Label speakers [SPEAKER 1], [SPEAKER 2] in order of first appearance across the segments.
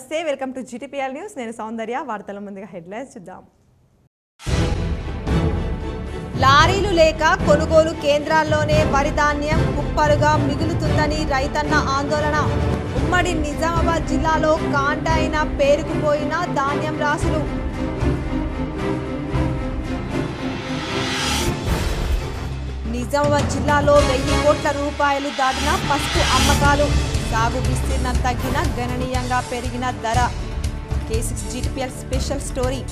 [SPEAKER 1] నమస్తే welcome to GTPL news నేను సౌందర్య వార్తల ముందుగా హెడ్లైన్స్ చూద్దాం
[SPEAKER 2] లారీలు లేక కొనుగోలు కేంద్రాల్లోనే వరి ధాన్యం కుప్పలుగా మిగులుతుందని రైతన్న ఆందోళన ఉమ్మడి నిజామాబాద్ జిల్లాలో కాంట అయిన పేరుకుపోయిన ధాన్యం రాసులు నిజామాబాద్ జిల్లాలో వెయ్యి కోట్ల రూపాయలు దాటిన పసుపు అమ్మకాలు సాగు విస్తీర్ణం తగ్గిన గణనీయంగా పెరిగిన ధర K six GTPL special story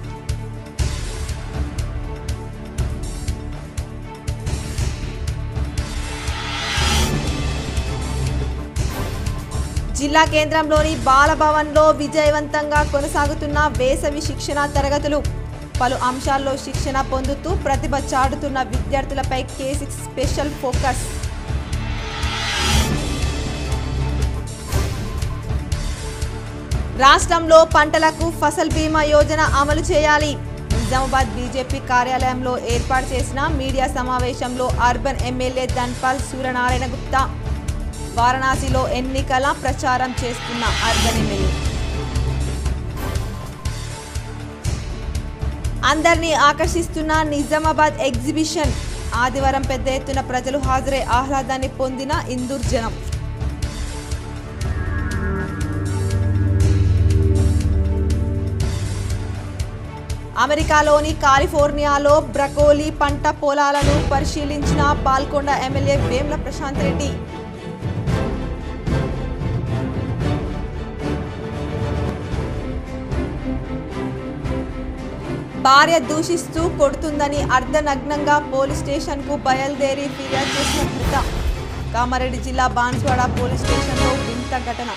[SPEAKER 2] జిల్లా కేంద్రంలోని బాలభవన్లో విజయవంతంగా కొనసాగుతున్న వేసవి శిక్షణ తరగతులు పలు అంశాల్లో శిక్షణ పొందుతూ ప్రతిభ చాటుతున్న విద్యార్థులపై కే సిక్స్ స్పెషల్ ఫోకస్ రాష్ట్రంలో పంటలకు ఫసల్ బీమా యోజన అమలు చేయాలి నిజామాబాద్ బీజేపీ కార్యాలయంలో ఏర్పాటు చేసిన మీడియా సమావేశంలో అర్బన్ ఎమ్మెల్యే ధన్పాల్ సూర్యనారాయణ గుప్తా వారణాసిలో ఎన్నికల ప్రచారం చేస్తున్న అర్బన్ ఎమ్మెల్యే అందరినీ ఆకర్షిస్తున్న నిజామాబాద్ ఎగ్జిబిషన్ ఆదివారం పెద్ద ఎత్తున ప్రజలు హాజరై ఆహ్లాదాన్ని పొందిన ఇందూర్ జనం అమెరికాలోని కాలిఫోర్నియాలో బ్రకోలీ పంట పొలాలను పరిశీలించిన పాల్కొండ ఎమ్మెల్యే వేమ్ల ప్రశాంత్ రెడ్డి భార్య దూషిస్తూ కొడుతుందని అర్ధనగ్నంగా పోలీస్ స్టేషన్కు బయలుదేరి ఫిర్యాదు చేసిన భర్త కామారెడ్డి జిల్లా బాన్స్వాడ పోలీస్ స్టేషన్లో వింత ఘటన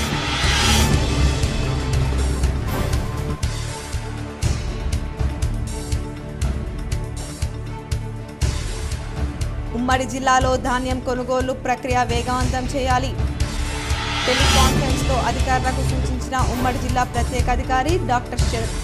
[SPEAKER 2] ఉమ్మడి జిల్లాలో ధాన్యం కొనుగోలు ప్రక్రియ వేగవంతం చేయాలి టెలికాన్ఫరెన్స్ లో అధికారులకు సూచించిన ఉమ్మడి జిల్లా ప్రత్యేక అధికారి doctor Sharath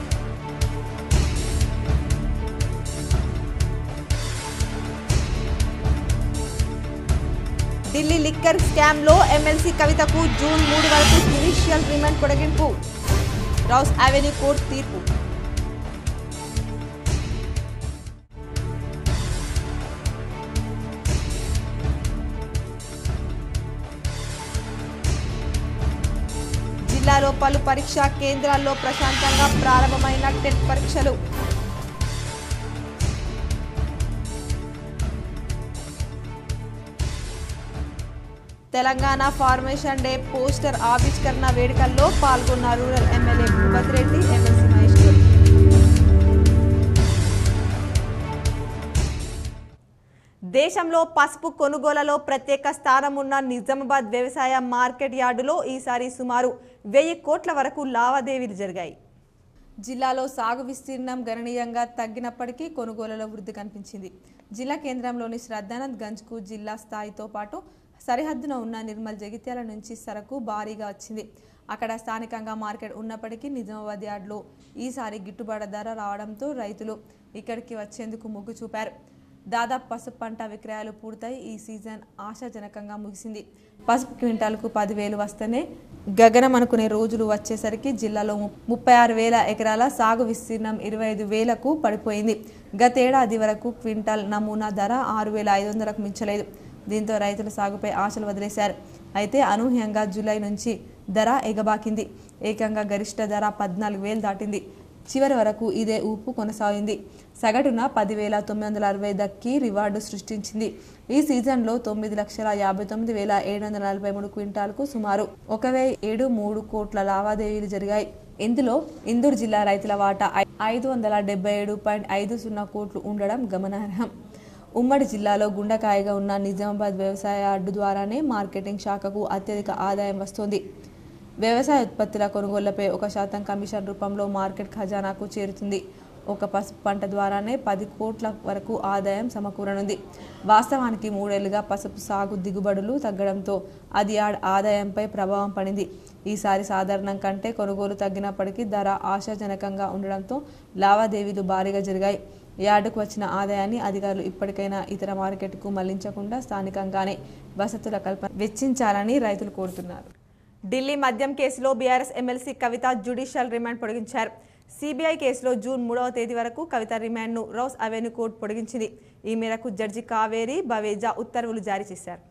[SPEAKER 2] Delhi liquor scam లో ఎమ్మెల్సీ కవితకు జూన్ మూడు వరకు జ్యుడిషియల్ రిమాండ్ పొడిగింపు రౌస్ అవెన్యూ కోర్టు తీర్పు జిల్లాలో పలు పరీక్షా కేంద్రాల్లో ప్రశాంతంగా ప్రారంభమైన టెట్ పరీక్షలు తెలంగాణ ఫార్మేషన్ డే పోస్టర్ ఆవిష్కరణ వేడుకల్లో పాల్గొన్న rural MLA Bhupath Reddy MLC Mahesh Goud దేశంలో పసుపు కొనుగోలలో ప్రత్యేక స్థానం ఉన్న నిజామాబాద్ వ్యవసాయ మార్కెట్ యార్డులో ఈసారి సుమారు వెయ్యి కోట్ల వరకు లావాదేవీలు జరిగాయి జిల్లాలో సాగు విస్తీర్ణం గణనీయంగా తగ్గినప్పటికీ కొనుగోలులో వృద్ధి కనిపించింది జిల్లా కేంద్రంలోని శ్రద్ధానంద్ గంజ్కు జిల్లా స్థాయితో పాటు సరిహద్దున ఉన్న నిర్మల్ జగిత్యాల నుంచి సరకు భారీగా వచ్చింది అక్కడ స్థానికంగా మార్కెట్ ఉన్నప్పటికీ నిజామాబాద్ యార్డ్లో ఈసారి గిట్టుబాటు ధర రావడంతో రైతులు ఇక్కడికి వచ్చేందుకు మొగ్గు చూపారు దాదాపు పసుపు పంట విక్రయాలు పూర్తయి ఈ సీజన్ ఆశాజనకంగా ముగిసింది పసుపు క్వింటాల్కు పదివేలు వస్తేనే గగనం అనుకునే రోజులు వచ్చేసరికి జిల్లాలో ము- ముప్పై ఆరు వేల ఎకరాల సాగు విస్తీర్ణం ఇరవై ఐదు వేలకు పడిపోయింది గతేడాది వరకు క్వింటాల్ నమూనా ధర ఆరు వేల ఐదు వందలకు మించలేదు దీంతో రైతుల సాగుపై ఆశలు వదిలేశారు అయితే అనూహ్యంగా జూలై నుంచి ధర ఎగబాకింది ఏకంగా గరిష్ట ధర పద్నాలుగు వేలు దాటింది చివరి వరకు ఇదే ఊపు కొనసాగింది సగటున పదివేల తొమ్మిది వందల అరవై దక్కి రివార్డు సృష్టించింది ఈ సీజన్లో తొమ్మిది లక్షల యాభై తొమ్మిది వేల ఏడు వందల నలభై మూడు క్వింటాలకు సుమారు ఒక వెయ్యి ఏడు మూడు కోట్ల లావాదేవీలు జరిగాయి ఇందులో ఇందూరు జిల్లా రైతుల వాటా ఐ- ఐదు వందల డెబ్బై ఏడు పాయింట్ ఐదు సున్నా కోట్లు ఉండడం గమనార్హం ఉమ్మడి జిల్లాలో గుండకాయగా ఉన్న నిజామాబాద్ వ్యవసాయ అడ్డు ద్వారానే మార్కెటింగ్ శాఖకు అత్యధిక ఆదాయం వస్తోంది వ్యవసాయ ఉత్పత్తుల కొనుగోళ్లపై ఒక శాతం కమిషన్ రూపంలో మార్కెట్ ఖజానాకు చేరుతుంది ఒక పసుపు పంట ద్వారానే పది కోట్ల వరకు ఆదాయం సమకూరనుంది వాస్తవానికి మూడేళ్లుగా పసుపు సాగు దిగుబడులు తగ్గడంతో అది ఆ ఆదాయంపై ప్రభావం పడింది ఈసారి సాధారణం కంటే కొనుగోలు తగ్గినప్పటికీ ధర ఆశాజనకంగా ఉండడంతో లావాదేవీలు భారీగా జరిగాయి యార్డుకు వచ్చిన ఆదాయాన్ని అధికారులు ఇప్పటికైనా ఇతర మార్కెట్కు మళ్లించకుండా స్థానికంగానే వసతుల కల్పన వెచ్చించాలని రైతులు కోరుతున్నారు ఢిల్లీ మద్యం కేసులో BRS MLC Kavitha judicial remand పొడిగించారు సిబిఐ కేసులో జూన్ మూడవ తేదీ వరకు కవిత రిమాండ్ను రౌస్ అవెన్యూ కోర్టు పొడిగించింది ఈ మేరకు జడ్జి కావేరి బవేజా ఉత్తర్వులు జారీ చేశారు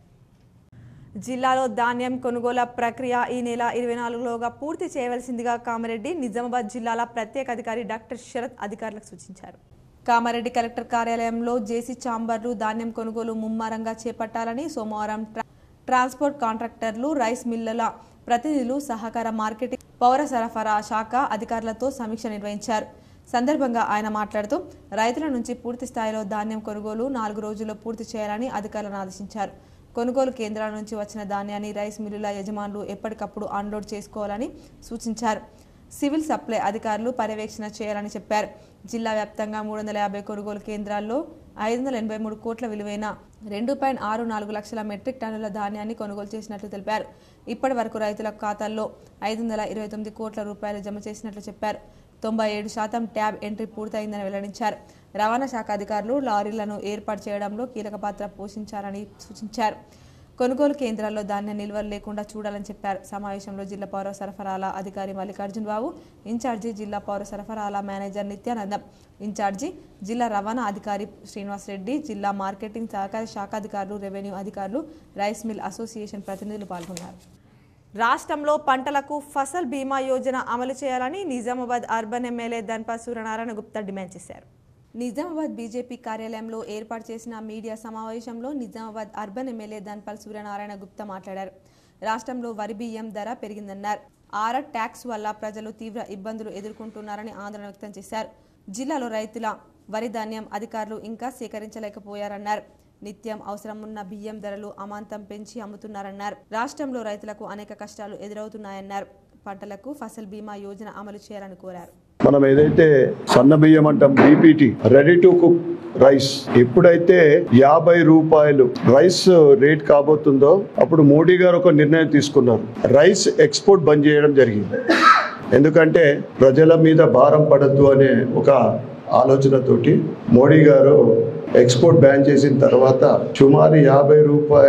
[SPEAKER 2] జిల్లాలో ధాన్యం కొనుగోలు ప్రక్రియ ఈ నెల ఇరవై నాలుగులోగా పూర్తి చేయవలసిందిగా కామారెడ్డి నిజామాబాద్ జిల్లాల ప్రత్యేక అధికారి డాక్టర్ శరత్ అధికారులకు సూచించారు కామారెడ్డి కలెక్టర్ కార్యాలయంలో జేసీ చాంబర్లు ధాన్యం కొనుగోలు ముమ్మరంగా చేపట్టాలని సోమవారం ట్రా- ట్రాన్స్పోర్ట్ కాంట్రాక్టర్లు రైస్ మిల్లుల ప్రతినిధులు సహకార మార్కెటింగ్ పౌర సరఫరా శాఖ అధికారులతో సమీక్ష నిర్వహించారు సందర్భంగా ఆయన మాట్లాడుతూ రైతుల నుంచి పూర్తి స్థాయిలో ధాన్యం కొనుగోలు నాలుగు రోజుల్లో పూర్తి చేయాలని అధికారులను ఆదేశించారు కొనుగోలు కేంద్రాల నుంచి వచ్చిన ధాన్యాన్ని రైస్ మిల్లుల యజమానులు ఎప్పటికప్పుడు అన్లోడ్ చేసుకోవాలని సూచించారు సివిల్ సప్లై అధికారులు పర్యవేక్షణ చేయాలని చెప్పారు జిల్లా వ్యాప్తంగా మూడు వందల యాభై కొనుగోలు కేంద్రాల్లో ఐదు వందల ఎనభై మూడు కోట్ల విలువైన రెండు పాయింట్ ఆరు నాలుగు లక్షల మెట్రిక్ టన్నుల ధాన్యాన్ని కొనుగోలు చేసినట్లు తెలిపారు ఇప్పటి వరకు రైతుల ఖాతాల్లో ఐదు వందల ఇరవై తొమ్మిది కోట్ల రూపాయలు జమ చేసినట్లు చెప్పారు తొంభై ఏడు శాతం ట్యాబ్ ఎంట్రీ పూర్తయిందని వెల్లడించారు రవాణా శాఖ అధికారులు లారీలను ఏర్పాటు చేయడంలో కీలక పాత్ర పోషించాలని సూచించారు కొనుగోలు కేంద్రాల్లో ధాన్యం నిల్వలు లేకుండా చూడాలని చెప్పారు సమావేశంలో జిల్లా పౌర సరఫరాల అధికారి మల్లికార్జున్ బాబు ఇన్ఛార్జి జిల్లా పౌర సరఫరాల మేనేజర్ నిత్యానందం ఇన్ఛార్జి జిల్లా రవాణా అధికారి శ్రీనివాస్ రెడ్డి జిల్లా మార్కెటింగ్ సహకార శాఖ అధికారులు రెవెన్యూ అధికారులు రైస్ మిల్ అసోసియేషన్ ప్రతినిధులు పాల్గొన్నారు రాష్ట్రంలో పంటలకు ఫసల్ బీమా యోజన అమలు చేయాలని Nizamabad urban MLA Dhanpa Suryanarayana Gupta demand చేశారు నిజామాబాద్ బీజేపీ కార్యాలయంలో ఏర్పాటు చేసిన మీడియా సమావేశంలో నిజామాబాద్ అర్బన్ ఎమ్మెల్యే ధన్పాల్ సూర్యనారాయణ గుప్తా మాట్లాడారు రాష్ట్రంలో వరి బియ్యం ధర పెరిగిందన్నారు ఆర్ఆర్ ట్యాక్స్ వల్ల ప్రజలు తీవ్ర ఇబ్బందులు ఎదుర్కొంటున్నారని ఆందోళన వ్యక్తం చేశారు జిల్లాలో రైతుల వరి ధాన్యం అధికారులు ఇంకా సేకరించలేకపోయారన్నారు నిత్యం అవసరం ఉన్న బియ్యం ధరలు అమాంతం పెంచి అమ్ముతున్నారన్నారు రాష్ట్రంలో రైతులకు అనేక కష్టాలు ఎదురవుతున్నాయన్నారు పంటలకు ఫసల్ బీమా యోజన అమలు చేయాలని కోరారు
[SPEAKER 3] మనం ఏదైతే సన్న బియ్యం అంటాం BPT ready to cook rice ఎప్పుడైతే యాభై రూపాయలు రైస్ రేట్ కాబోతుందో అప్పుడు మోడీ గారు ఒక నిర్ణయం తీసుకున్నారు రైస్ ఎక్స్పోర్ట్ బంద్ చేయడం జరిగింది ఎందుకంటే ప్రజల మీద భారం పడద్దు అనే ఒక ఆలోచనతోటి మోడీ గారు ఎక్స్పోర్ట్ బ్యాన్ చేసిన తర్వాత సుమారు యాభై రూపాయలు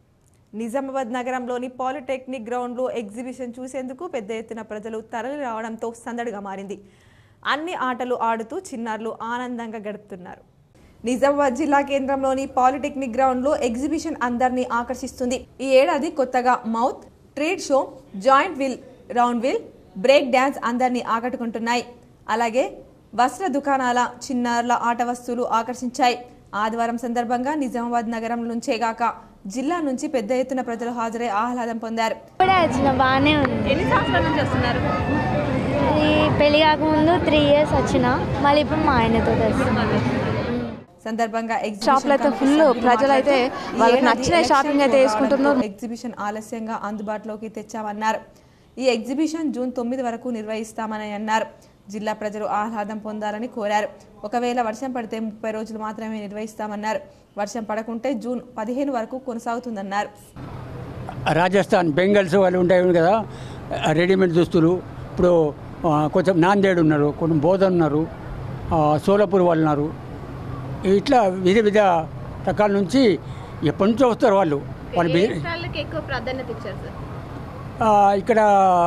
[SPEAKER 2] నిజామాబాద్ నగరంలోని పాలిటెక్నిక్ గ్రౌండ్లో ఎగ్జిబిషన్ చూసేందుకు పెద్ద ఎత్తున ప్రజలు తరలి రావడంతో సందడిగా మారింది అన్ని ఆటలు ఆడుతూ చిన్నారులు ఆనందంగా గడుపుతున్నారు నిజామాబాద్ జిల్లా కేంద్రంలోని పాలిటెక్నిక్ గ్రౌండ్లో ఎగ్జిబిషన్ అందరినీ ఆకర్షిస్తుంది ఈ ఏడాది కొత్తగా మౌత్ trade show giant wheel round wheel break dance అందరినీ ఆకట్టుకుంటున్నాయి అలాగే వస్త్ర దుకాణాల చిన్నారుల ఆట వస్తువులు ఆకర్షించాయి ఆదివారం సందర్భంగా నిజామాబాద్ నగరం నుంచేగాక జిల్లా నుంచి పెద్ద ఎత్తున ప్రజలు హాజరై ఆహ్లాదం పొందారు
[SPEAKER 4] ఇప్పుడే వచ్చిన బాగానే ఉంది
[SPEAKER 2] ఎన్ని సంవత్సరాల నుంచి వస్తున్నారు
[SPEAKER 4] ఈ పెళ్లి కాకముందు త్రీ ఇయర్స్ వచ్చిన మళ్ళీ ఇప్పుడు మా ఆయనతో వస్తున్నాను
[SPEAKER 2] సందర్భంగా ఎగ్జిబిషన్
[SPEAKER 5] షాపులు అయితే
[SPEAKER 2] కమిటీ
[SPEAKER 5] full
[SPEAKER 2] సభ్యులు
[SPEAKER 5] ప్రజలైతే
[SPEAKER 2] మాట్లాడుతూ, ఈ
[SPEAKER 5] వాళ్ళకి
[SPEAKER 2] ఏడాది
[SPEAKER 5] నచ్చిన
[SPEAKER 2] ఎలక్షన్
[SPEAKER 5] షాపింగ్ అయితే
[SPEAKER 2] కోడ్
[SPEAKER 5] వేసుకుంటున్నారు.
[SPEAKER 2] రావడంతో ఎగ్జిబిషన్ ఆలస్యంగా అందుబాటులోకి తెచ్చామన్నారు ఈ ఎగ్జిబిషన్ జూన్ తొమ్మిది వరకు నిర్వహిస్తామని అన్నారు జిల్లా ప్రజలు ఆహ్లాదం పొందాలని కోరారు ఒకవేళ వర్షం పడితే ముప్పై రోజులు మాత్రమే నిర్వహిస్తామన్నారు వర్షం పడకుంటే జూన్ పదిహేను వరకు కొనసాగుతుందన్నారు
[SPEAKER 6] రాజస్థాన్ బెంగల్స్ వాళ్ళు ఉంటాయి కదా రెడీమేడ్ దుస్తులు ఇప్పుడు ఆ, కొంచెం నాందేడ్ ఉన్నారు కొంచెం బోధన్ ఉన్నారు ఆ, సోలాపూర్ వాళ్ళు ఉన్నారు ఇట్లా వివిధ వివిధ రకాల నుంచి ఎప్పటి నుంచో వస్తారు వాళ్ళు వాళ్ళు బిజీ-
[SPEAKER 5] ఎక్కువ ప్రాధాన్యత ఇచ్చారు సార్
[SPEAKER 6] ఆ, ఇక్కడ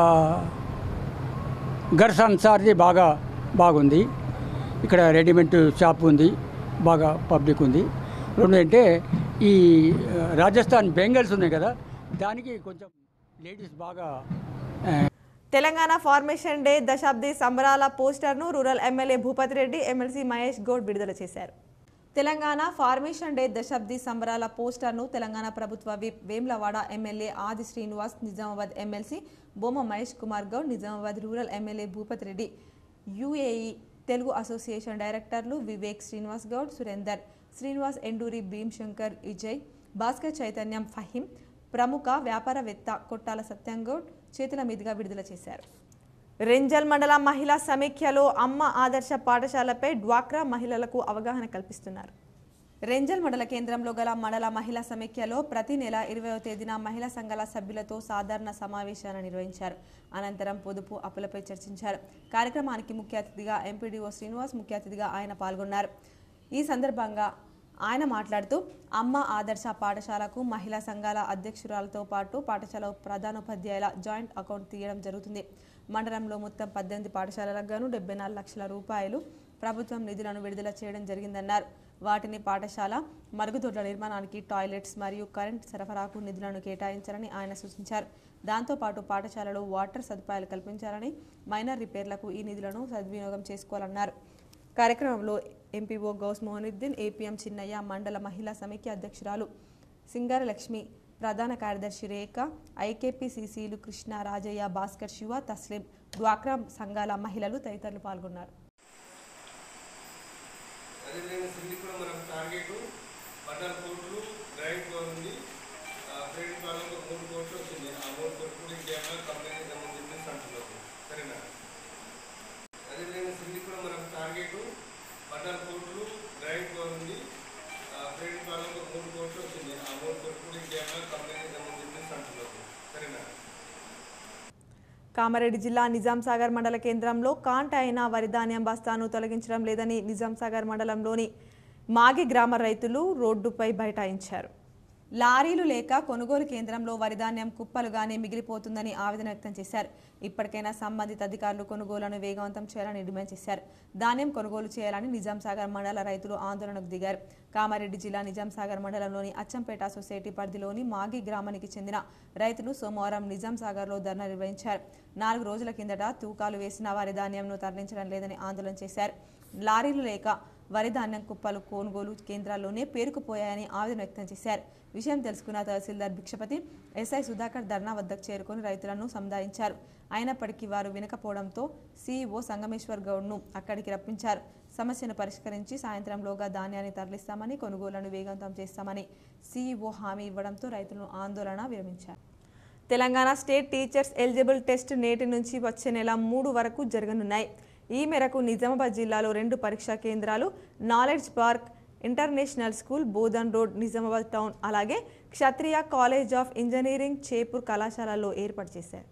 [SPEAKER 6] గర్సన్ సార్ది బాగా బాగుంది ఇక్కడ రెడీమేడ్ షాప్ ఉంది బాగా పబ్లిక్ ఉంది రెండు అంటే ఈ ఆ, రాజస్థాన్ బెంగల్స్ ఉన్నాయి కదా దానికి కొంచెం లేడీస్ బాగా ఆ,
[SPEAKER 2] తెలంగాణ ఫార్మేషన్ డే దశాబ్ది సంబరాల పోస్టర్ను rural MLA Bhupathi Reddy MLC Mahesh Goud విడుదల చేశారు తెలంగాణ ఫార్మేషన్ డే దశాబ్ది సంబరాల పోస్టర్ను తెలంగాణ ప్రభుత్వ విప్ వేమ్లవాడ ఎమ్మెల్యే ఆది Srinivas Nizamabad MLC Bomma Mahesh Kumar Goud Nizamabad rural MLA Bhupathi Reddy UAE Telugu association డైరెక్టర్లు వివేక్ శ్రీనివాస్ గౌడ్ సురేందర్ శ్రీనివాస్ ఎండూరి భీమ్ శంకర్ విజయ్ భాస్కర్ చైతన్యం ఫహీం ప్రముఖ వ్యాపారవేత్త కొట్టాల సత్యంగౌడ్ చేతుల మీదుగా విడుదల చేశారు రెంజల్ మండల మహిళా సమీక్షలో అమ్మ ఆదర్శ పాఠశాలపై డ్వాక్రా మహిళలకు అవగాహన కల్పిస్తున్నారు రెంజల్ మండల కేంద్రంలో గల మండల మహిళా సమైక్యలో ప్రతి నెల ఇరవయో తేదీన మహిళా సంఘాల సభ్యులతో సాధారణ సమావేశాన్ని నిర్వహించారు అనంతరం పొదుపు అప్పులపై చర్చించారు కార్యక్రమానికి ముఖ్య అతిథిగా ఎంపీడీఓ శ్రీనివాస్ ముఖ్య అతిథిగా ఆయన పాల్గొన్నారు ఈ సందర్భంగా ఆయన మాట్లాడుతూ అమ్మ ఆదర్శ పాఠశాలకు మహిళా సంఘాల అధ్యక్షురాలతో పాటు పాఠశాల ప్రధానోపాధ్యాయుల జాయింట్ అకౌంట్ తీయడం జరుగుతుంది మండలంలో మొత్తం పద్దెనిమిది పాఠశాలలకు గాను డెబ్బై నాలుగు లక్షల రూపాయలు ప్రభుత్వం నిధులను విడుదల చేయడం జరిగిందన్నారు వాటిని పాఠశాల మరుగుదొడ్ల నిర్మాణానికి టాయిలెట్స్ మరియు కరెంట్ సరఫరాకు నిధులను కేటాయించాలని ఆయన సూచించారు దాంతోపాటు పాఠశాలలో వాటర్ సదుపాయాలు కల్పించాలని మైనర్ రిపేర్లకు ఈ నిధులను సద్వినియోగం చేసుకోవాలన్నారు కార్యక్రమంలో ఎంపీఓ గౌస్ మోహనుద్దీన్ ఏపీఎం చిన్నయ్య మండల మహిళా సమైక్య అధ్యక్షురాలు సింగార లక్ష్మి ప్రధాన కార్యదర్శి రేఖ ఐకేపీసీసీలు కృష్ణ రాజయ్య భాస్కర్ శివ తస్లిం డ్వాక్రా సంఘాల మహిళలు తదితరులు పాల్గొన్నారు
[SPEAKER 7] అదేవిధంగా సింధి కూడా మనకు టార్గెట్ పద్నాలుగు కోట్లు గ్రాంట్ ఉంది క్రెడిట్ వాళ్ళకు మూడు కోట్లు వచ్చింది ఆ మూడు కోట్లు కూడా ఇంకేమైనా కంపెనీ సంబంధించి అంటున్నారు సరేనా అదేవిధంగా సింధి కూడా మనకు టార్గెట్ పద్నాలుగు కోట్లు గ్రాంట్ ఉంది క్రెడిట్ వాళ్ళకు మూడు కోట్లు వచ్చింది ఆ మూడు కోట్లు కూడా ఇంకేమైనా కంపెనీ సంబంధించి అంటున్నారు సరేనా
[SPEAKER 2] కామారెడ్డి జిల్లా నిజాం సాగర్ మండల కేంద్రంలో కాంట అయిన వరి ధాన్యం బస్తాను తొలగించడం లేదని నిజాం సాగర్ మండలంలోని మాగి గ్రామ రైతులు రోడ్డుపై బైఠాయించారు లారీలు లేక కొనుగోలు కేంద్రంలో వరిధాన్యం కుప్పలుగానే మిగిలిపోతుందని ఆవేదన వ్యక్తం చేశారు ఇప్పటికైనా సంబంధిత అధికారులు కొనుగోలును వేగవంతం చేయాలని డిమాండ్ చేశారు ధాన్యం కొనుగోలు చేయాలని నిజాం సాగర్ మండల రైతులు ఆందోళనకు దిగారు కామారెడ్డి జిల్లా నిజాం సాగర్ మండలంలోని అచ్చంపేట సొసైటీ పరిధిలోని మాగి గ్రామానికి చెందిన రైతులు సోమవారం నిజాం సాగర్లో ధర్నా నిర్వహించారు నాలుగు రోజుల కిందట తూకాలు వేసిన వరి ధాన్యంను తరలించడం లేదని ఆందోళన చేశారు లారీలు లేక వరి ధాన్యం కుప్పలు కొనుగోలు కేంద్రాల్లోనే పేరుకుపోయాయని ఆవేదన వ్యక్తం చేశారు విషయం తెలుసుకున్న తహసీల్దార్ భిక్షపతి ఎస్ఐ సుధాకర్ ధర్నా వద్దకు చేరుకొని రైతులను సముదాయించారు అయినప్పటికీ వారు వినకపోవడంతో సీఈఓ సంగమేశ్వర్ గౌడ్ను అక్కడికి రప్పించారు సమస్యను పరిష్కరించి సాయంత్రంలోగా ధాన్యాన్ని తరలిస్తామని కొనుగోళ్లను వేగవంతం చేస్తామని సీఈఓ హామీ ఇవ్వడంతో రైతులను ఆందోళన విరమించారు Telangana state teachers eligible test నేటి నుంచి వచ్చే నెల మూడు వరకు జరగనున్నాయి ఈ మేరకు నిజామాబాద్ జిల్లాలో రెండు పరీక్షా కేంద్రాలు knowledge park international school Bodhan road Nizamabad town అలాగే Kshatriya college of engineering Chepur కళాశాలలో ఏర్పాటు చేశారు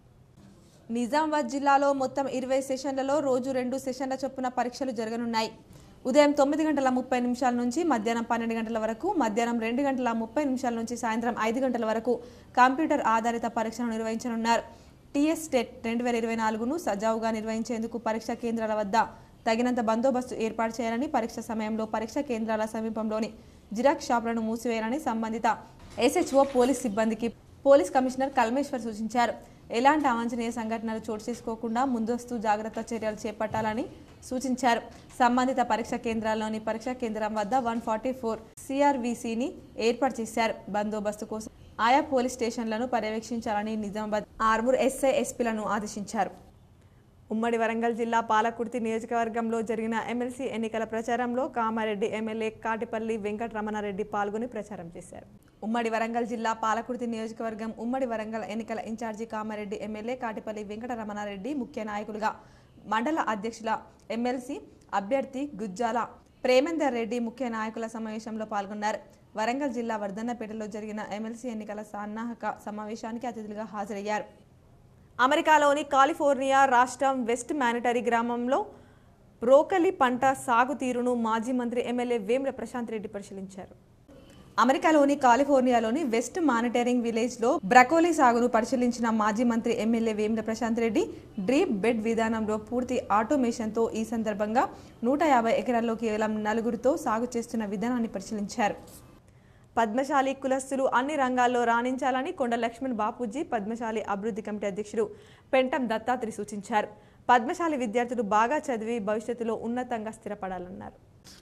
[SPEAKER 2] నిజామాబాద్ జిల్లాలో మొత్తం ఇరవై సెషన్లలో రోజు రెండు సెషన్ల చొప్పున పరీక్షలు జరగనున్నాయి ఉదయం తొమ్మిది గంటల ముప్పై నిమిషాల నుంచి మధ్యాహ్నం పన్నెండు గంటల వరకు మధ్యాహ్నం రెండు గంటల ముప్పై నిమిషాల నుంచి సాయంత్రం ఐదు గంటల వరకు కంప్యూటర్ ఆధారిత పరీక్షను నిర్వహించనున్నారు టీఎస్ టెట్ రెండు వేల ఇరవై నాలుగును సజావుగా నిర్వహించేందుకు పరీక్షా కేంద్రాల వద్ద తగినంత బందోబస్తు ఏర్పాటు చేయాలని పరీక్ష సమయంలో పరీక్షా కేంద్రాల సమీపంలోని జిరాక్స్ షాపులను మూసివేయాలని సంబంధిత ఎస్హెచ్ఓ పోలీస్ సిబ్బందికి పోలీస్ కమిషనర్ కల్మేశ్వర్ సూచించారు ఎలాంటి అవాంఛనీయ సంఘటనలు చోటు చేసుకోకుండా ముందస్తు జాగ్రత్త చర్యలు చేపట్టాలని సూచించారు సంబంధిత పరీక్షా కేంద్రాల్లోని పరీక్షా కేంద్రం వద్ద వన్ ఫార్టీ ఫోర్ సిఆర్వీసీని ఏర్పాటు చేశారు బందోబస్తు కోసం ఆయా పోలీస్ స్టేషన్లను పర్యవేక్షించాలని నిజామాబాద్ ఆర్మూర్ ఎస్ఐ ఎస్పీలను ఆదేశించారు ఉమ్మడి వరంగల్ జిల్లా పాలకుర్తి నియోజకవర్గంలో జరిగిన ఎమ్మెల్సీ ఎన్నికల ప్రచారంలో కామారెడ్డి ఎమ్మెల్యే కాటిపల్లి వెంకటరమణారెడ్డి పాల్గొని ప్రచారం చేశారు ఉమ్మడి వరంగల్ జిల్లా పాలకుర్తి నియోజకవర్గం ఉమ్మడి వరంగల్ ఎన్నికల ఇన్ఛార్జి కామారెడ్డి ఎమ్మెల్యే కాటిపల్లి వెంకటరమణారెడ్డి ముఖ్య నాయకులుగా మండల అధ్యక్షుల ఎమ్మెల్సీ అభ్యర్థి గుజ్జాల ప్రేమేందర్ రెడ్డి ముఖ్య నాయకుల సమావేశంలో పాల్గొన్నారు వరంగల్ జిల్లా వర్ధన్నపేటలో జరిగిన ఎమ్మెల్సీ ఎన్నికల సన్నాహక సమావేశానికి అతిథులుగా హాజరయ్యారు అమెరికాలోని కాలిఫోర్నియా రాష్ట్రం వెస్ట్ మానిటరీ గ్రామంలో బ్రోకలి పంట సాగు తీరును మాజీ మంత్రి ఎమ్మెల్యే వేముల ప్రశాంత్ రెడ్డి పరిశీలించారు అమెరికాలోని కాలిఫోర్నియాలోని వెస్ట్ మానిటరింగ్ విలేజ్లో బ్రకోలీ సాగును పరిశీలించిన మాజీ మంత్రి MLA Vemula Prashanth Reddy drip bed విధానంలో పూర్తి ఆటోమేషన్తో ఈ సందర్భంగా నూట యాభై ఎకరాల్లో కేవలం నలుగురితో సాగు చేస్తున్న విధానాన్ని పరిశీలించారు పద్మశాలి కులస్తులు అన్ని రంగాల్లో రాణించాలని కొండ లక్ష్మణ్ బాపూజీ పద్మశాలి అభివృద్ధి కమిటీ అధ్యక్షుడు పెంటం దత్తాత్రి సూచించారు పద్మశాలి విద్యార్థులు బాగా చదివి భవిష్యత్తులో ఉన్నతంగా స్థిరపడాలన్నారు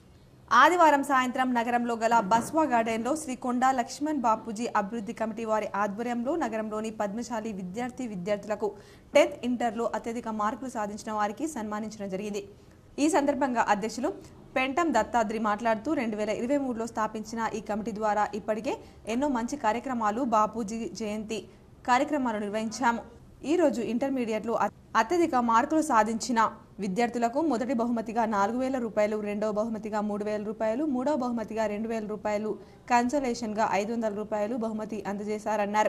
[SPEAKER 2] ఆదివారం సాయంత్రం నగరంలో గల బస్వా గార్డెన్లో శ్రీ కొండా లక్ష్మణ్ బాపూజీ అభివృద్ధి కమిటీ వారి ఆధ్వర్యంలో నగరంలోని పద్మశాలి విద్యార్థి విద్యార్థులకు టెన్త్ ఇంటర్లో అత్యధిక మార్కులు సాధించిన వారికి సన్మానించడం జరిగింది ఈ సందర్భంగా అధ్యక్షులు పెంటం దత్తాద్రి మాట్లాడుతూ రెండు వేల ఇరవై మూడులో స్థాపించిన ఈ కమిటీ ద్వారా ఇప్పటికే ఎన్నో మంచి కార్యక్రమాలు బాపూజీ జయంతి కార్యక్రమాలు నిర్వహించాము ఈ రోజు ఇంటర్మీడియట్లో అ- అత్యధిక మార్కులు సాధించిన విద్యార్థులకు మొదటి బహుమతిగా నాలుగు వేల రూపాయలు రెండవ బహుమతిగా మూడు వేల రూపాయలు మూడవ బహుమతిగా రెండు వేల రూపాయలు కన్సలేషన్గా ఐదు వందల రూపాయలు బహుమతి అందజేశారన్నారు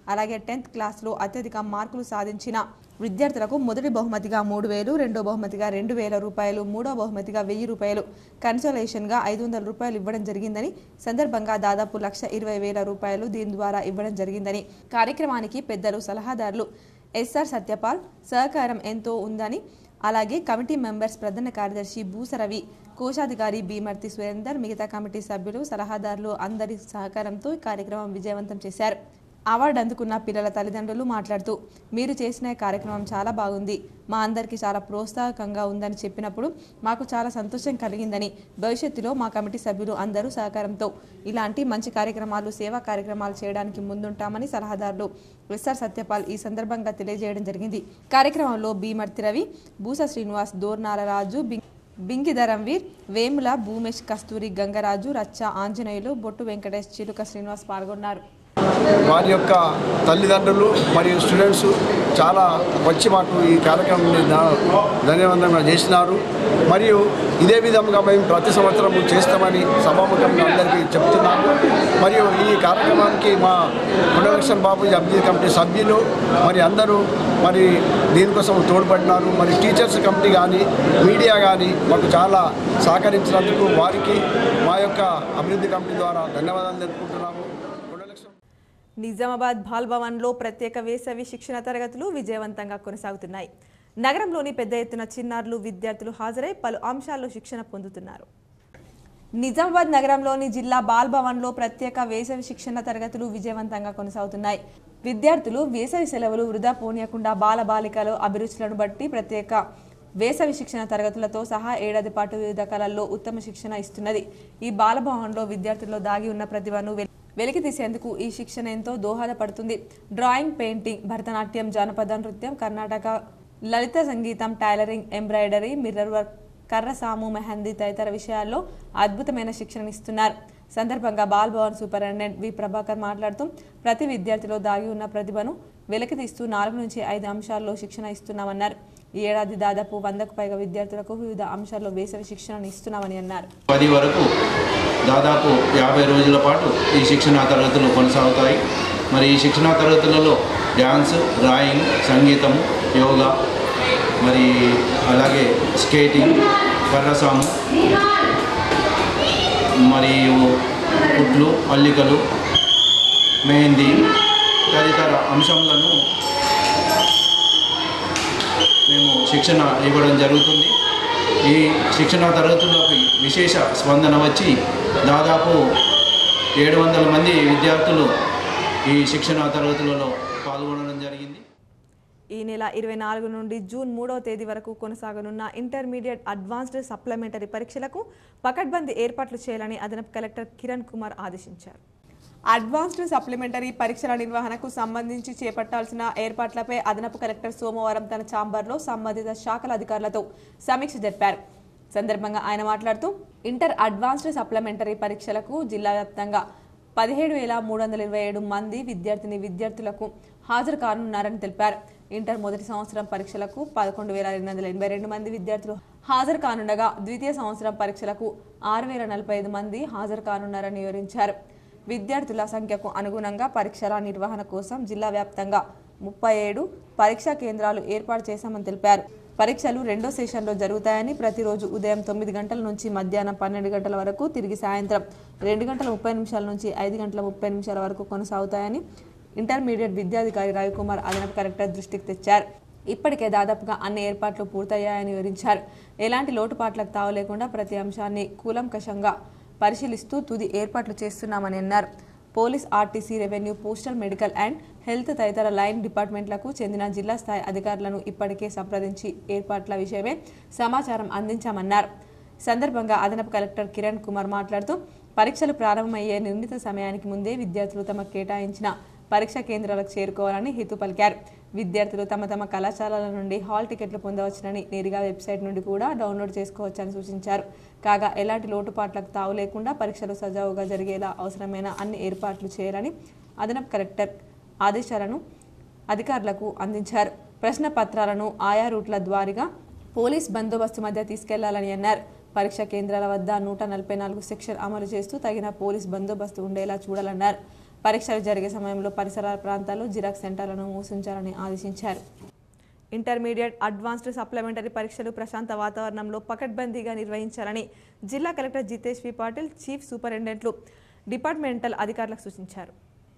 [SPEAKER 2] అలాగే టెన్త్ క్లాస్లో అత్యధిక మార్కులు సాధించిన విద్యార్థులకు మొదటి బహుమతిగా మూడు వేలు రెండో బహుమతిగా రెండు వేల రూపాయలు మూడో బహుమతిగా వెయ్యి రూపాయలు కన్సోలేషన్గా ఐదు వందల రూపాయలు ఇవ్వడం జరిగిందని సందర్భంగా దాదాపు లక్ష ఇరవై వేల రూపాయలు దీని ద్వారా ఇవ్వడం జరిగిందని కార్యక్రమానికి పెద్దలు సలహాదారులు ఎస్ఆర్ సత్యపాల్ సహకారం ఎంతో ఉందని అలాగే కమిటీ మెంబర్స్ ప్రధాన కార్యదర్శి భూసరవి కోశాధికారి బీమర్తి సురేందర్ మిగతా కమిటీ సభ్యులు సలహాదారులు అందరి సహకారంతో ఈ కార్యక్రమం విజయవంతం చేశారు అవార్డు అందుకున్న పిల్లల తల్లిదండ్రులు మాట్లాడుతూ మీరు చేసిన ఈ కార్యక్రమం చాలా బాగుంది మా అందరికీ చాలా ప్రోత్సాహకంగా ఉందని చెప్పినప్పుడు మాకు చాలా సంతోషం కలిగిందని భవిష్యత్తులో మా కమిటీ సభ్యులు అందరూ సహకారంతో ఇలాంటి మంచి కార్యక్రమాలు సేవా కార్యక్రమాలు చేయడానికి ముందుంటామని సలహాదారులు ఎస్ఆర్ సత్యపాల్ ఈ సందర్భంగా తెలియజేయడం జరిగింది కార్యక్రమంలో బీమర్తి రవి బూస శ్రీనివాస్ దోర్నాల రాజు బిం- బింగిధరంవీర్ వేముల భూమేష్ కస్తూరి గంగరాజు రచ్చ ఆంజనేయులు బొట్టు వెంకటేష్ చిలుక శ్రీనివాస్ పాల్గొన్నారు
[SPEAKER 8] వారి యొక్క తల్లిదండ్రులు మరియు స్టూడెంట్స్ చాలా వచ్చి మాకు ఈ కార్యక్రమాన్ని ధ- ధన్యవాదంగా చేసినారు మరియు ఇదే విధంగా మేము ప్రతి సంవత్సరం చేస్తామని సభాముఖంగా అందరికీ చెప్తున్నాము మరియు ఈ కార్యక్రమానికి మా కొండలక్ష్మణ్ బాబు అభివృద్ధి కమిటీ సభ్యులు మరి అందరూ మరి దీనికోసం తోడ్పడినారు మరి టీచర్స్ కమిటీ కానీ మీడియా కానీ మాకు చాలా సహకరించినందుకు వారికి మా యొక్క అభివృద్ధి కమిటీ ద్వారా ధన్యవాదాలు తెలుపుకుంటున్నాము కొండలక్ష్మణ్
[SPEAKER 2] నిజామాబాద్ బాల్ భవన్లో ప్రత్యేక వేసవి శిక్షణ తరగతులు విజయవంతంగా కొనసాగుతున్నాయి నగరంలోని పెద్ద ఎత్తున చిన్నారులు విద్యార్థులు హాజరై పలు అంశాల్లో శిక్షణ పొందుతున్నారు నిజామాబాద్ నగరంలోని జిల్లా బాల్ భవన్లో ప్రత్యేక వేసవి శిక్షణ తరగతులు విజయవంతంగా కొనసాగుతున్నాయి విద్యార్థులు వేసవి సెలవులు వృధా పోనీయకుండా బాల బాలికలు అభిరుచులను బట్టి ప్రత్యేక వేసవి శిక్షణ తరగతులతో సహా ఏడాది పాటు వివిధ కళల్లో ఉత్తమ శిక్షణ ఇస్తున్నది ఈ బాలభవన్లో విద్యార్థుల్లో దాగి ఉన్న ప్రతిభను వె- వెలికి తీసేందుకు ఈ శిక్షణ ఎంతో దోహదపడుతుంది డ్రాయింగ్ పెయింటింగ్ భరతనాట్యం జానపద నృత్యం కర్ణాటక లలిత సంగీతం టైలరింగ్ ఎంబ్రాయిడరీ మిర్రర్ వర్క్ కర్రసాము మెహందీ తదితర విషయాల్లో అద్భుతమైన శిక్షణ ఇస్తున్నారు సందర్భంగా బాల్ భవన్ సూపరింటెండెంట్ వి ప్రభాకర్ మాట్లాడుతూ ప్రతి విద్యార్థిలో దాగి ఉన్న ప్రతిభను వెలికి తీస్తూ నాలుగు నుంచి ఐదు అంశాల్లో శిక్షణ ఇస్తున్నామన్నారు ఈ ఏడాది దాదాపు వందకు పైగా విద్యార్థులకు వివిధ అంశాల్లో వేసవి శిక్షణను ఇస్తున్నామని అన్నారు
[SPEAKER 9] పది వరకు దాదాపు యాభై రోజుల పాటు ఈ శిక్షణా తరగతులు కొనసాగుతాయి మరి ఈ శిక్షణా తరగతులలో డ్యాన్స్ డ్రాయింగ్ సంగీతం యోగా మరి అలాగే స్కేటింగ్ కర్రసాము మరియు కుట్లు అల్లికలు మెహందీ తదితర అంశములను మేము శిక్షణ ఇవ్వడం జరుగుతుంది ఈ శిక్షణ తరగతుల్లోకి విశేష స్పందన వచ్చి దాదాపు ఏడు వందల మంది విద్యార్థులు ఈ శిక్షణ తరగతులలో పాల్గొనడం జరిగింది
[SPEAKER 2] ఈ నెల ఇరవై నాలుగు నుండి జూన్ మూడవ తేదీ వరకు కొనసాగనున్న ఇంటర్మీడియట్ అడ్వాన్స్డ్ సప్లిమెంటరీ పరీక్షలకు పకడ్బందీ ఏర్పాట్లు చేయాలని అదనపు కలెక్టర్ కిరణ్ కుమార్ ఆదేశించారు అడ్వాన్స్డ్ సప్లిమెంటరీ పరీక్షల నిర్వహణకు సంబంధించి చేపట్టాల్సిన ఏర్పాట్లపై అదనపు కలెక్టర్ సోమవారం తన ఛాంబర్లో సంబంధిత శాఖల అధికారులతో సమీక్ష జరిపారు సందర్భంగా ఆయన మాట్లాడుతూ ఇంటర్ అడ్వాన్స్డ్ సప్లిమెంటరీ పరీక్షలకు జిల్లా వ్యాప్తంగా పదిహేడు వేల మూడు వందల ఇరవై ఏడు మంది విద్యార్థిని విద్యార్థులకు హాజరు కానున్నారని తెలిపారు ఇంటర్ మొదటి సంవత్సరం పరీక్షలకు పదకొండు వేల రెండు వందల ఎనభై రెండు మంది విద్యార్థులు హాజరు కానుండగా ద్వితీయ సంవత్సరం పరీక్షలకు ఆరు వేల నలభై ఐదు మంది హాజరు కానున్నారని వివరించారు విద్యార్థుల సంఖ్యకు అనుగుణంగా పరీక్షల నిర్వహణ కోసం జిల్లా వ్యాప్తంగా ముప్పై ఏడు పరీక్షా కేంద్రాలు ఏర్పాటు చేశామని తెలిపారు పరీక్షలు రెండో సెషన్లో జరుగుతాయని ప్రతిరోజు ఉదయం తొమ్మిది గంటల నుంచి మధ్యాహ్నం పన్నెండు గంటల వరకు తిరిగి సాయంత్రం రెండు గంటల ముప్పై నిమిషాల నుంచి ఐదు గంటల ముప్పై నిమిషాల వరకు కొనసాగుతాయని ఇంటర్మీడియట్ విద్యాధికారి రవికుమార్ అదనపు కలెక్టర్ దృష్టికి తెచ్చారు ఇప్పటికే దాదాపుగా అన్ని ఏర్పాట్లు పూర్తయ్యాయని వివరించారు ఎలాంటి లోటుపాట్లకు తావు లేకుండా ప్రతి అంశాన్ని కూలంకషంగా పరిశీలిస్తూ తుది ఏర్పాట్లు చేస్తున్నామని అన్నారు police RTC revenue postal medical and health తదితర లైన్ డిపార్ట్మెంట్లకు చెందిన జిల్లా స్థాయి అధికారులను ఇప్పటికే సంప్రదించి ఏర్పాట్ల విషయమే సమాచారం అందించామన్నారు సందర్భంగా అదనపు కలెక్టర్ కిరణ్ కుమార్ మాట్లాడుతూ పరీక్షలు ప్రారంభమయ్యే నిర్ణీత సమయానికి ముందే విద్యార్థులు తమకు కేటాయించిన పరీక్షా కేంద్రాలకు చేరుకోవాలని హితవు పలికారు విద్యార్థులు తమ తమ కళాశాలల నుండి హాల్ టికెట్లు పొందవచ్చునని నేరుగా వెబ్సైట్ నుండి కూడా డౌన్లోడ్ చేసుకోవచ్చని సూచించారు కాగా ఎలాంటి లోటుపాట్లకు తావు లేకుండా పరీక్షలు సజావుగా జరిగేలా అవసరమైన అన్ని ఏర్పాట్లు చేయాలని అదనపు కలెక్టర్ ఆదేశాలను అధికారులకు అందించారు ప్రశ్న పత్రాలను ఆయా రూట్ల ద్వారాగా పోలీస్ బందోబస్తు మధ్య తీసుకెళ్లాలని అన్నారు పరీక్ష కేంద్రాల వద్ద నూట నలభై నాలుగు సెక్షన్ అమలు చేస్తూ తగిన పోలీస్ బందోబస్తు ఉండేలా చూడాలన్నారు పరీక్షలు జరిగే సమయంలో పరిసర ప్రాంతాల్లో జిరాక్స్ సెంటర్లను మూసించాలని ఆదేశించారు ఇంటర్మీడియట్ అడ్వాన్స్డ్ సప్లిమెంటరీ పరీక్షలు ప్రశాంత వాతావరణంలో పకడ్బందీగా నిర్వహించాలని జిల్లా collector Jitesh V Patil chief సూపరింటెండెంట్లు డిపార్ట్మెంటల్ అధికారులకు సూచించారు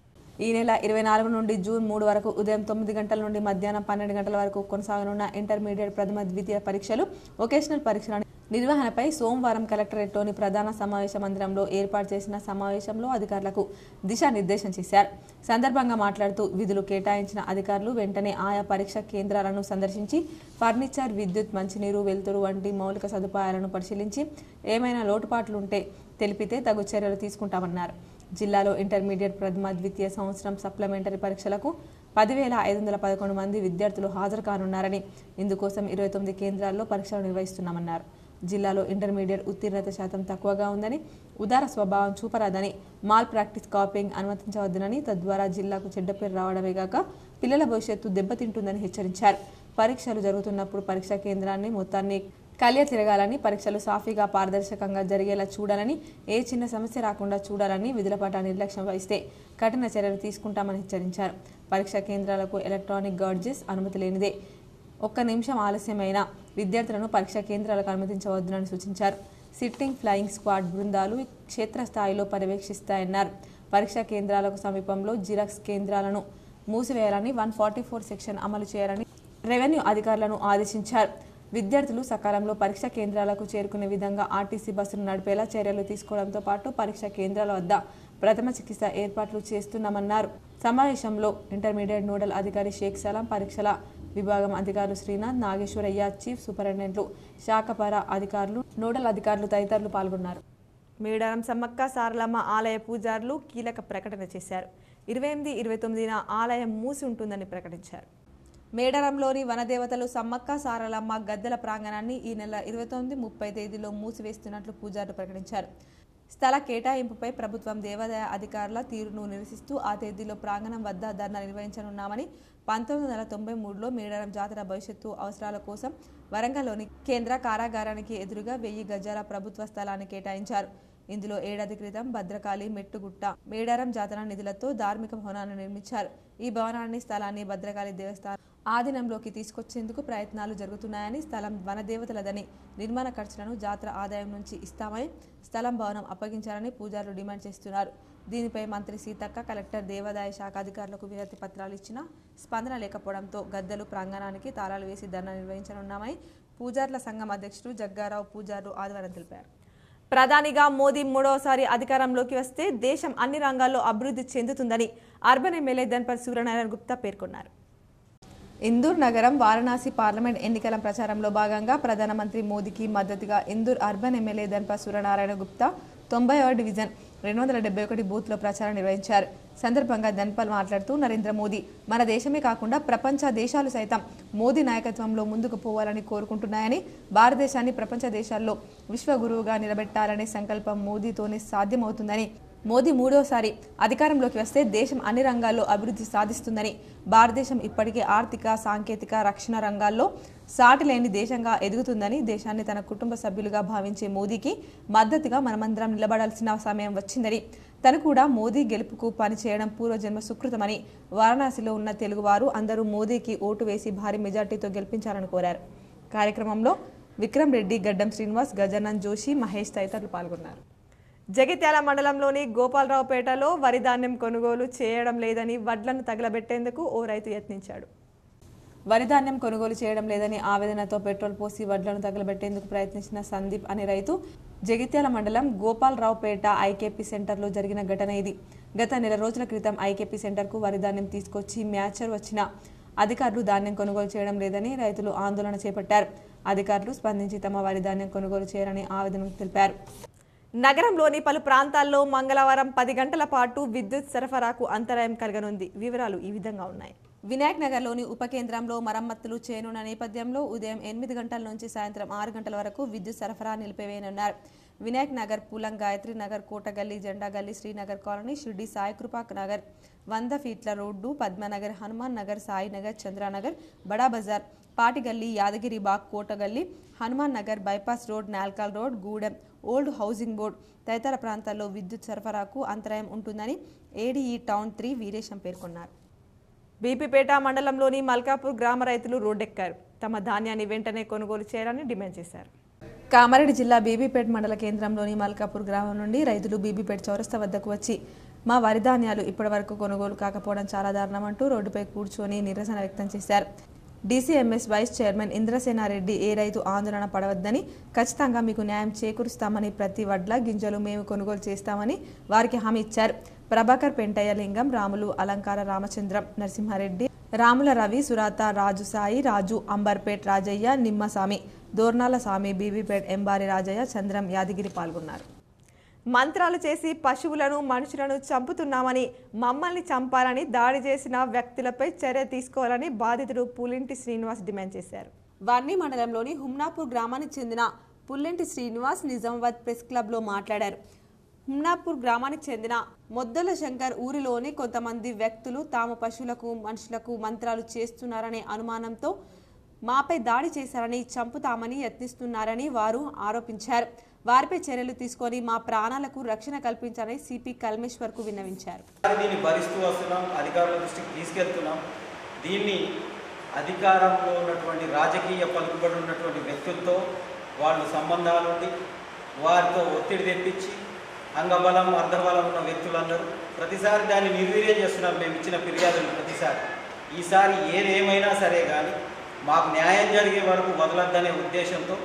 [SPEAKER 2] ఈ నెల ఇరవై నాలుగు నుండి జూన్ మూడు వరకు ఉదయం తొమ్మిది గంటల నుండి మధ్యాహ్నం పన్నెండు గంటల వరకు కొనసాగనున్న ఇంటర్మీడియట్ ప్రథమ ద్వితీయ పరీక్షలు వొకేషనల్ పరీక్షల నిర్వహణపై సోమవారం కలెక్టరేట్లోని ప్రధాన సమావేశ మందిరంలో ఏర్పాటు చేసిన సమావేశంలో అధికారులకు దిశానిర్దేశం చేశారు సందర్భంగా మాట్లాడుతూ విధులు కేటాయించిన అధికారులు వెంటనే ఆయా పరీక్ష కేంద్రాలను సందర్శించి ఫర్నిచర్ విద్యుత్ మంచినీరు వెలుతురు వంటి మౌలిక సదుపాయాలను పరిశీలించి ఏమైనా లోటుపాట్లుంటే తెలిపితే తగు చర్యలు తీసుకుంటామన్నారు జిల్లాలో ఇంటర్మీడియట్ ప్రథమ ద్వితీయ సంవత్సరం సప్లిమెంటరీ పరీక్షలకు పదివేల ఐదు వందల పదకొండు మంది విద్యార్థులు హాజరు కానున్నారని ఇందుకోసం ఇరవై తొమ్మిది కేంద్రాల్లో పరీక్షలు నిర్వహిస్తున్నామన్నారు జిల్లాలో ఇంటర్మీడియట్ ఉత్తీర్ణత శాతం తక్కువగా ఉందని ఉదార స్వభావం చూపరాదని మాల్ ప్రాక్టీస్ కాపింగ్ అనుమతించవద్దునని తద్వారా జిల్లాకు చెడ్డ పేరు రావడమే కాక పిల్లల భవిష్యత్తు దెబ్బతింటుందని హెచ్చరించారు పరీక్షలు జరుగుతున్నప్పుడు పరీక్షా కేంద్రాన్ని మొత్తాన్ని కలియ తిరగాలని పరీక్షలు సాఫీగా పారదర్శకంగా జరిగేలా చూడాలని ఏ చిన్న సమస్య రాకుండా చూడాలని విధుల పట్ల నిర్లక్ష్యం వహిస్తే కఠిన చర్యలు తీసుకుంటామని హెచ్చరించారు పరీక్షా కేంద్రాలకు ఎలక్ట్రానిక్ గార్జెస్ అనుమతి లేనిదే ఒక్క నిమిషం ఆలస్యమైన విద్యార్థులను పరీక్షా కేంద్రాలకు అనుమతించవద్దునని సూచించారు సిట్టింగ్ ఫ్లయింగ్ స్క్వాడ్ బృందాలు క్షేత్రస్థాయిలో పర్యవేక్షిస్తాయన్నారు పరీక్షా కేంద్రాలకు సమీపంలో జిరాక్స్ కేంద్రాలను మూసివేయాలని వన్ ఫార్టీ ఫోర్ సెక్షన్ అమలు చేయాలని రెవెన్యూ అధికారులను ఆదేశించారు విద్యార్థులు సకాలంలో పరీక్షా కేంద్రాలకు చేరుకునే విధంగా ఆర్టీసీ బస్సును నడిపేలా చర్యలు తీసుకోవడంతో పాటు పరీక్షా కేంద్రాల వద్ద ప్రథమ చికిత్స ఏర్పాట్లు చేస్తున్నామన్నారు సమావేశంలో ఇంటర్మీడియట్ నోడల్ అధికారి షేక్ సలాం పరీక్షల విభాగం అధికారులు శ్రీనాథ్ నాగేశ్వరయ్య చీఫ్ సూపరింటెండెంట్లు శాఖపర అధికారులు నోడల్ అధికారులు తదితరులు పాల్గొన్నారు
[SPEAKER 1] మేడారం సమ్మక్క సారలమ్మ ఆలయ పూజారులు కీలక ప్రకటన చేశారు ఇరవై ఎనిమిది ఇరవై తొమ్మిదిన ఆలయం మూసి ఉంటుందని ప్రకటించారు
[SPEAKER 2] మేడారంలోని వనదేవతలు సమ్మక్క సారలమ్మ గద్దెల ప్రాంగణాన్ని ఈ నెల ఇరవై తొమ్మిది ముప్పై తేదీలో మూసివేస్తున్నట్లు పూజారులు ప్రకటించారు స్థల కేటాయింపుపై ప్రభుత్వం దేవాదాయ అధికారుల తీరును నిరసిస్తూ ఆ తేదీలో ప్రాంగణం వద్ద ధర్నా నిర్వహించనున్నామని పంతొమ్మిది వందల తొంభై మూడులో మేడారం జాతర భవిష్యత్తు అవసరాల కోసం వరంగల్లోని కేంద్ర కారాగారానికి ఎదురుగా వెయ్యి గజాల ప్రభుత్వ స్థలాన్ని కేటాయించారు ఇందులో ఏడాది క్రితం భద్రకాళి మెట్టుగుట్ట మేడారం జాతర నిధులతో ధార్మిక భవనాన్ని నిర్మించారు ఈ భవనాన్ని స్థలాన్ని భద్రకాళి దేవస్థానం ఆధీనంలోకి తీసుకొచ్చేందుకు ప్రయత్నాలు జరుగుతున్నాయని స్థలం వనదేవతలదని నిర్మాణ ఖర్చులను జాతర ఆదాయం నుంచి ఇస్తామని స్థలం భవనం అప్పగించాలని పూజారులు డిమాండ్ చేస్తున్నారు దీనిపై మంత్రి సీతక్క కలెక్టర్ దేవాదాయ శాఖ అధికారులకు వినతి పత్రాలు ఇచ్చినా స్పందన లేకపోవడంతో గద్దెలు ప్రాంగణానికి తాళాలు వేసి ధర్నా నిర్వహించనున్నామని పూజార్ల సంఘం అధ్యక్షుడు జగ్గారావు పూజారులు ఆదివారం తెలిపారు
[SPEAKER 1] ప్రధానిగా మోదీ మూడవసారి అధికారంలోకి వస్తే దేశం అన్ని రంగాల్లో అభివృద్ధి చెందుతుందని అర్బన్ ఎమ్మెల్యే ధన్పర్ సూర్యనారాయణ గుప్తా పేర్కొన్నారు
[SPEAKER 2] ఇందూర్ నగరం వారణాసి పార్లమెంట్ ఎన్నికల ప్రచారంలో భాగంగా ప్రధానమంత్రి మోదీకి మద్దతుగా ఇందూర్ అర్బన్ ఎమ్మెల్యే ధన్ప సూర్యనారాయణ గుప్తా తొంభై డివిజన్ రెండు వందల డెబ్బై ఒకటి బూత్లో ప్రచారం నిర్వహించారు సందర్భంగా ధన్పల్ మాట్లాడుతూ నరేంద్ర మోదీ మన దేశమే కాకుండా ప్రపంచ దేశాలు సైతం మోదీ నాయకత్వంలో ముందుకు పోవాలని కోరుకుంటున్నాయని భారతదేశాన్ని ప్రపంచ దేశాల్లో విశ్వగురువుగా నిలబెట్టాలనే సంకల్పం మోదీతోనే సాధ్యమవుతుందని మోదీ మూడోసారి అధికారంలోకి వస్తే దేశం అన్ని రంగాల్లో అభివృద్ధి సాధిస్తుందని భారతదేశం ఇప్పటికే ఆర్థిక సాంకేతిక రక్షణ రంగాల్లో సాటి లేని దేశంగా ఎదుగుతుందని దేశాన్ని తన కుటుంబ సభ్యులుగా భావించే మోదీకి మద్దతుగా మనమందరం నిలబడాల్సిన సమయం వచ్చిందని తను కూడా మోదీ గెలుపుకు పనిచేయడం పూర్వజన్మ సుకృతమని వారణాసిలో ఉన్న తెలుగువారు అందరూ మోదీకి ఓటు వేసి భారీ మెజార్టీతో గెలిపించాలని కోరారు కార్యక్రమంలో విక్రమ్ రెడ్డి గడ్డం శ్రీనివాస్ గజానన్ జోషి మహేష్ తదితరులు పాల్గొన్నారు
[SPEAKER 1] జగిత్యాల మండలంలోని గోపాలరావుపేటలో వరి ధాన్యం కొనుగోలు చేయడం లేదని వడ్లను తగలబెట్టేందుకు ఓ రైతు యత్నించాడు
[SPEAKER 2] వరి ధాన్యం కొనుగోలు చేయడం లేదని ఆవేదనతో పెట్రోల్ పోసి వడ్లను తగలబెట్టేందుకు ప్రయత్నించిన సందీప్ అనే రైతు జగిత్యాల మండలం గోపాలరావుపేట ఐకేపీ సెంటర్లో జరిగిన ఘటన ఇది గత నెల రోజుల క్రితం ఐకేపీ సెంటర్కు వరి ధాన్యం తీసుకొచ్చి మ్యాచర్ వచ్చిన అధికారులు ధాన్యం కొనుగోలు చేయడం లేదని రైతులు ఆందోళన చేపట్టారు అధికారులు స్పందించి తమ వరి ధాన్యం కొనుగోలు చేయరని ఆవేదన తెలిపారు
[SPEAKER 1] నగరంలోని పలు ప్రాంతాల్లో మంగళవారం పది గంటల పాటు విద్యుత్ సరఫరాకు అంతరాయం కలగనుంది వివరాలు ఈ విధంగా ఉన్నాయి
[SPEAKER 2] వినాయక్ నగర్లోని ఉప కేంద్రంలో మరమ్మతులు చేయనున్న నేపథ్యంలో ఉదయం ఎనిమిది గంటల నుంచి సాయంత్రం ఆరు గంటల వరకు విద్యుత్ సరఫరా నిలిపివేయనున్నారు వినాయక్ నగర్ పూలం గాయత్రి నగర్ కోటగల్లి జెండా గల్లి శ్రీనగర్ కాలనీ షిర్డి సాయి కృపాక్ నగర్ వంద ఫీట్ల road Padmanagar Hanuman Nagar Sai Nagar Chandranagar Bada Bazar Patigalli Yadagiri Bagh Kotagalli Hanuman Nagar bypass road Nalkal road Gudem old housing board తదితర ప్రాంతాల్లో విద్యుత్ సరఫరాకు అంతరాయం ఉంటుందని ఏడీఈ టౌన్ త్రీ వీరేశం పేర్కొన్నారు బీపీపేట మండలంలోని మల్కాపూర్ గ్రామ రైతులు రోడ్డెక్కారు తమ ధాన్యాన్ని వెంటనే కొనుగోలు చేయాలని డిమాండ్ చేశారు కామారెడ్డి జిల్లా బీబీపేట మండల కేంద్రంలోని మల్కాపూర్ గ్రామం నుండి రైతులు బీబీపేట చౌరస్తా వద్దకు వచ్చి మా వరి ధాన్యాలు ఇప్పటివరకు కొనుగోలు కాకపోవడం చాలా దారుణమంటూ రోడ్డుపై కూర్చొని నిరసన వ్యక్తం చేశారు డీసీఎంఎస్ వైస్ చైర్మన్ ఇంద్రసేనారెడ్డి ఏ రైతు ఆందోళన పడవద్దని ఖచ్చితంగా మీకు న్యాయం చేకూరుస్తామని ప్రతి వడ్ల గింజలు మేము కొనుగోలు చేస్తామని వారికి హామీ ఇచ్చారు ప్రభాకర్ పెంటయ్య లింగం రాములు అలంకార రామచంద్రం నరసింహారెడ్డి రాముల రవి సురాత రాజు సాయి రాజు అంబర్పేట్ రాజయ్య నిమ్మస్వామి దోర్నాల స్వామి బీబీపేట్ ఎంబారి రాజయ్య చంద్రం యాదగిరి పాల్గొన్నారు మంత్రాలు చేసి పశువులను మనుషులను చంపుతున్నామని మమ్మల్ని చంపాలని దాడి చేసిన వ్యక్తులపై చర్య తీసుకోవాలని బాధితుడు పులింటి శ్రీనివాస్ డిమాండ్ చేశారు వర్ణి మండలంలోని హుమ్నాపూర్ గ్రామానికి చెందిన పుల్లింటి శ్రీనివాస్ నిజామాబాద్ ప్రెస్ క్లబ్లో మాట్లాడారు హుమ్నాపూర్ గ్రామానికి చెందిన మొద్దల శంకర్ ఊరిలోని కొంతమంది వ్యక్తులు తాము పశువులకు మనుషులకు మంత్రాలు చేస్తున్నారనే అనుమానంతో మాపై దాడి చేశారని చంపుతామని యత్నిస్తున్నారని వారు ఆరోపించారు వారిపై చర్యలు తీసుకొని మా ప్రాణాలకు రక్షణ కల్పించాలని సిపి కల్మేశ్వర్కు విన్నవించారు
[SPEAKER 10] దీన్ని భరిస్తూ వస్తున్నాం అధికారుల దృష్టికి తీసుకెళ్తున్నాం దీన్ని అధికారంలో ఉన్నటువంటి రాజకీయ పలుకుబడి ఉన్నటువంటి వ్యక్తులతో వాళ్ళు సంబంధాలు ఉండి వారితో ఒత్తిడి తెప్పించి అంగబలం అర్ధబలం ఉన్న వ్యక్తులందరూ ప్రతిసారి దాన్ని నిర్వీర్యం చేస్తున్నాం మేము ఇచ్చిన ఫిర్యాదులు ప్రతిసారి ఈసారి ఏదేమైనా సరే కానీ మాకు న్యాయం జరిగే వరకు వదలద్దనే ఉద్దేశంతో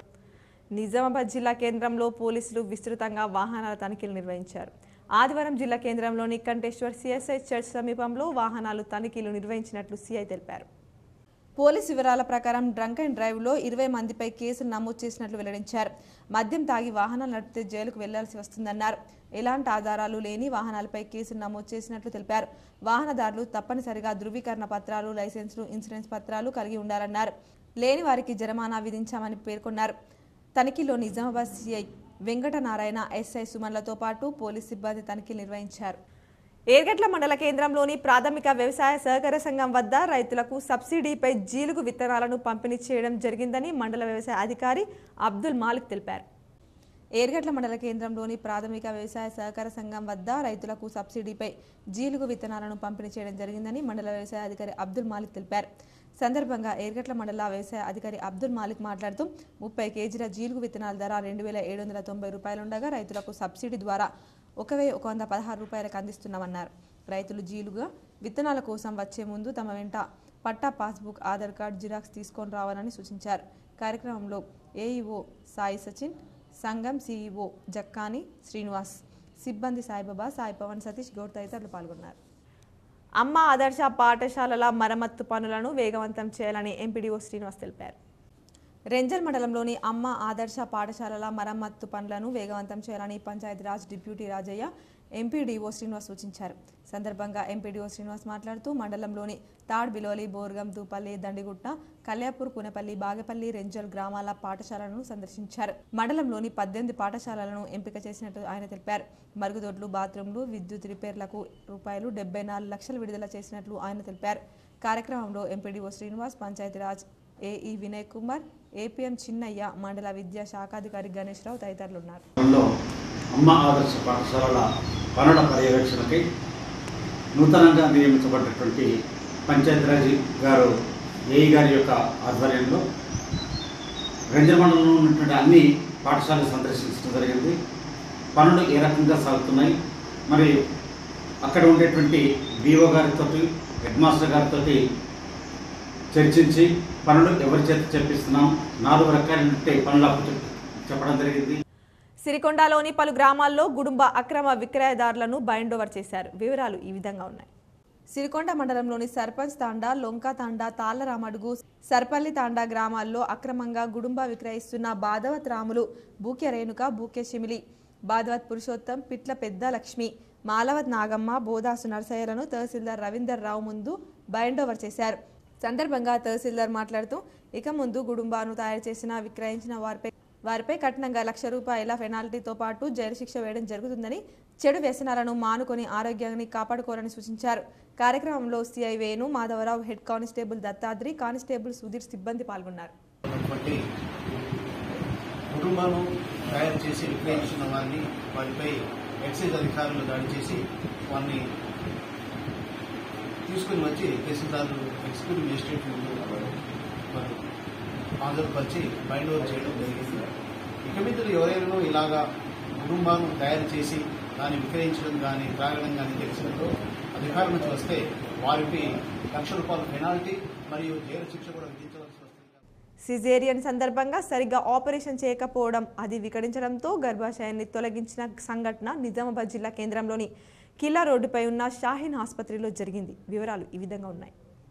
[SPEAKER 2] నిజామాబాద్ జిల్లా కేంద్రంలో పోలీసులు విస్తృతంగా వాహనాల తనిఖీలు నిర్వహించారు ఆదివారం జిల్లా కేంద్రంలోని కంటేశ్వర్ సిఎస్ఐ చర్చ్ సమీపంలో వాహనాలు తనిఖీలు నిర్వహించినట్లు సిఐ తెలిపారు పోలీస్ వివరాల ప్రకారం డ్రంక్ అండ్ డ్రైవ్లో ఇరవై మందిపై కేసులు నమోదు చేసినట్లు వెల్లడించారు మద్యం తాగి వాహనాలు నడిపితే జైలుకు వెళ్లాల్సి వస్తుందన్నారు ఎలాంటి ఆధారాలు లేని వాహనాలపై కేసులు నమోదు చేసినట్లు తెలిపారు వాహనదారులు తప్పనిసరిగా ధృవీకరణ పత్రాలు లైసెన్సులు ఇన్సూరెన్స్ పత్రాలు కలిగి ఉండాలన్నారు లేని వారికి జరిమానా విధించామని పేర్కొన్నారు తనిఖీలో నిజామాబాద్ సిఐ వెంకటనారాయణ ఎస్ఐ సుమన్లతో పాటు పోలీస్ సిబ్బంది తనిఖీలు నిర్వహించారు ఏర్గట్ల మండల కేంద్రంలోని ప్రాథమిక వ్యవసాయ సహకార సంఘం వద్ద రైతులకు సబ్సిడీపై జీలుగు విత్తనాలను పంపిణీ చేయడం జరిగిందని మండల వ్యవసాయ అధికారి అబ్దుల్ మాలిక్ తెలిపారు ఏర్గట్ల మండల కేంద్రంలోని ప్రాథమిక వ్యవసాయ సహకార సంఘం వద్ద రైతులకు సబ్సిడీపై జీలుగు విత్తనాలను పంపిణీ చేయడం జరిగిందని మండల వ్యవసాయ అధికారి అబ్దుల్ మాలిక్ తెలిపారు సందర్భంగా ఏర్గట్ల మండల వ్యవసాయ అధికారి అబ్దుల్ మాలిక్ మాట్లాడుతూ ముప్పై కేజీల జీలుగు విత్తనాల ధర రెండు వేల ఏడు వందల తొంభై రూపాయలుండగా రైతులకు సబ్సిడీ ద్వారా ఒక వెయ్యి ఒక వంద పదహారు రూపాయలకు అందిస్తున్నామన్నారు రైతులు జీలుగా విత్తనాల కోసం వచ్చే ముందు తమ వెంట patta passbook Aadhaar card Xerox తీసుకొని రావాలని సూచించారు కార్యక్రమంలో ఏఈఓ సాయి సచిన్ సంఘం సీఈఓ జక్కాని శ్రీనివాస్ సిబ్బంది సాయిబాబా సాయి పవన్ సతీష్ గౌడ్ తదితరులు పాల్గొన్నారు అమ్మ ఆదర్శ పాఠశాలల మరమ్మత్తు పనులను వేగవంతం చేయాలని ఎంపీడీఓ శ్రీనివాస్ తెలిపారు రెంజల్ మండలంలోని అమ్మ ఆదర్శ పాఠశాలల మరమ్మత్తు పనులను వేగవంతం చేయాలని పంచాయతీరాజ్ డిప్యూటీ రాజయ్య ఎంపీడీఓ శ్రీనివాస్ సూచించారు సందర్భంగా ఎంపీడీఓ శ్రీనివాస్ మాట్లాడుతూ మండలంలోని తాడ్ బిలోలి బోర్గం దూపల్లి దండిగుట్ట కళ్యాపూర్ కునపల్లి బాగపల్లి రెంజల్ గ్రామాల పాఠశాలను సందర్శించారు మండలంలోని పద్దెనిమిది పాఠశాలలను ఎంపిక చేసినట్టు ఆయన తెలిపారు మరుగుదొడ్లు బాత్రూంలు విద్యుత్ రిపేర్లకు రూపాయలు డెబ్బై నాలుగు లక్షలు విడుదల చేసినట్లు ఆయన తెలిపారు కార్యక్రమంలో MPDO Srinivas Panchayat Raj AE Vinay Kumar APM Chinnaiah మండల విద్యా శాఖాధికారి గణేష్ రావు తదితరులు ఉన్నారు
[SPEAKER 11] లో అమ్మ ఆదర్శ పాఠశాలల పనుల పర్యవేక్షణకై నూతనంగా నియమించబడినటువంటి పంచాయతీరాజ్ గారు ఏఈ గారి యొక్క ఆధ్వర్యంలో రంజన మండలంలో ఉన్నటువంటి అన్ని పాఠశాలలు సందర్శించడం జరిగింది పనులు ఏ రకంగా సాగుతున్నాయి మరి అక్కడ ఉండేటువంటి బీఓ గారితో హెడ్ మాస్టర్ గారితో చర్చించి పనులు ఎవరి చేత చెప్పిస్తున్నాం నాలుగు రకాలైనటువంటి పనులు అప్పు చెప్- చెప్పడం జరిగింది
[SPEAKER 2] సిరికొండలోని పలు గ్రామాల్లో గుడుంబ అక్రమ విక్రయదారులను బైండ్ ఓవర్ చేశారు వివరాలు ఈ విధంగా ఉన్నాయి సిరికొండ మండలంలోని సర్పంచ్ తాండా లొంక తాండా తాళ్లరామడుగు సర్పల్లి తాండా గ్రామాల్లో అక్రమంగా గుడుంబ విక్రయిస్తున్న బాధవత్ రాములు బూకె రేణుక బూకె శిమిలి బాధవత్ పురుషోత్తం పిట్ల పెద్ద లక్ష్మి మాలవత్ నాగమ్మ బోదాసు నరసయ్యలను తహసీల్దార్ రవీందర్ రావు ముందు బైండ్ ఓవర్ చేశారు సందర్భంగా తహసీల్దార్ మాట్లాడుతూ ఇక ముందు గుడుంబాను తయారు చేసిన విక్రయించిన వారిపై వారిపై కఠినంగా లక్ష రూపాయల పెనాల్టీతో పాటు జైలు శిక్ష వేయడం జరుగుతుందని చెడు వ్యసనాలను మానుకొని ఆరోగ్యాన్ని కాపాడుకోవాలని సూచించారు కార్యక్రమంలో CI Venu Madhava Rao head constable Dattadri constable Sudhir సిబ్బంది పాల్గొన్నారు
[SPEAKER 12] ఉన్నటువంటి కుటుంబాలు తయారు చేసి విక్రయించిన వారిని వారిపై ఎక్సైజ్ అధికారులు దాడి చేసి వారిని తీసుకుని వచ్చి తహసీల్దారు ఎగ్జిక్యూటివ్ మేజిస్ట్రేట్ ముందు వారు హాజరుపరిచి బైండ్ ఓవర్ చేయడం జరిగింది ఇక మీద ఎవరైనా ఇలాగా కుటుంబాలను తయారు చేసి దాన్ని విక్రయించడం కానీ త్రాగడం కానీ తెలిసినతో అధికారం నుంచి వస్తే వారికి లక్ష రూపాయల పెనాల్టీ మరియు జైలు శిక్ష కూడా విధించవలసి వస్తుంది
[SPEAKER 2] సిజేరియన్ సందర్భంగా సరిగ్గా ఆపరేషన్ చేయకపోవడం అది వికటించడంతో గర్భాశయాన్ని తొలగించిన సంఘటన నిజామాబాద్ జిల్లా కేంద్రంలోని కిల్లా రోడ్డుపై ఉన్న షాహీన్ ఆసుపత్రిలో జరిగింది వివరాలు ఈ విధంగా ఉన్నాయి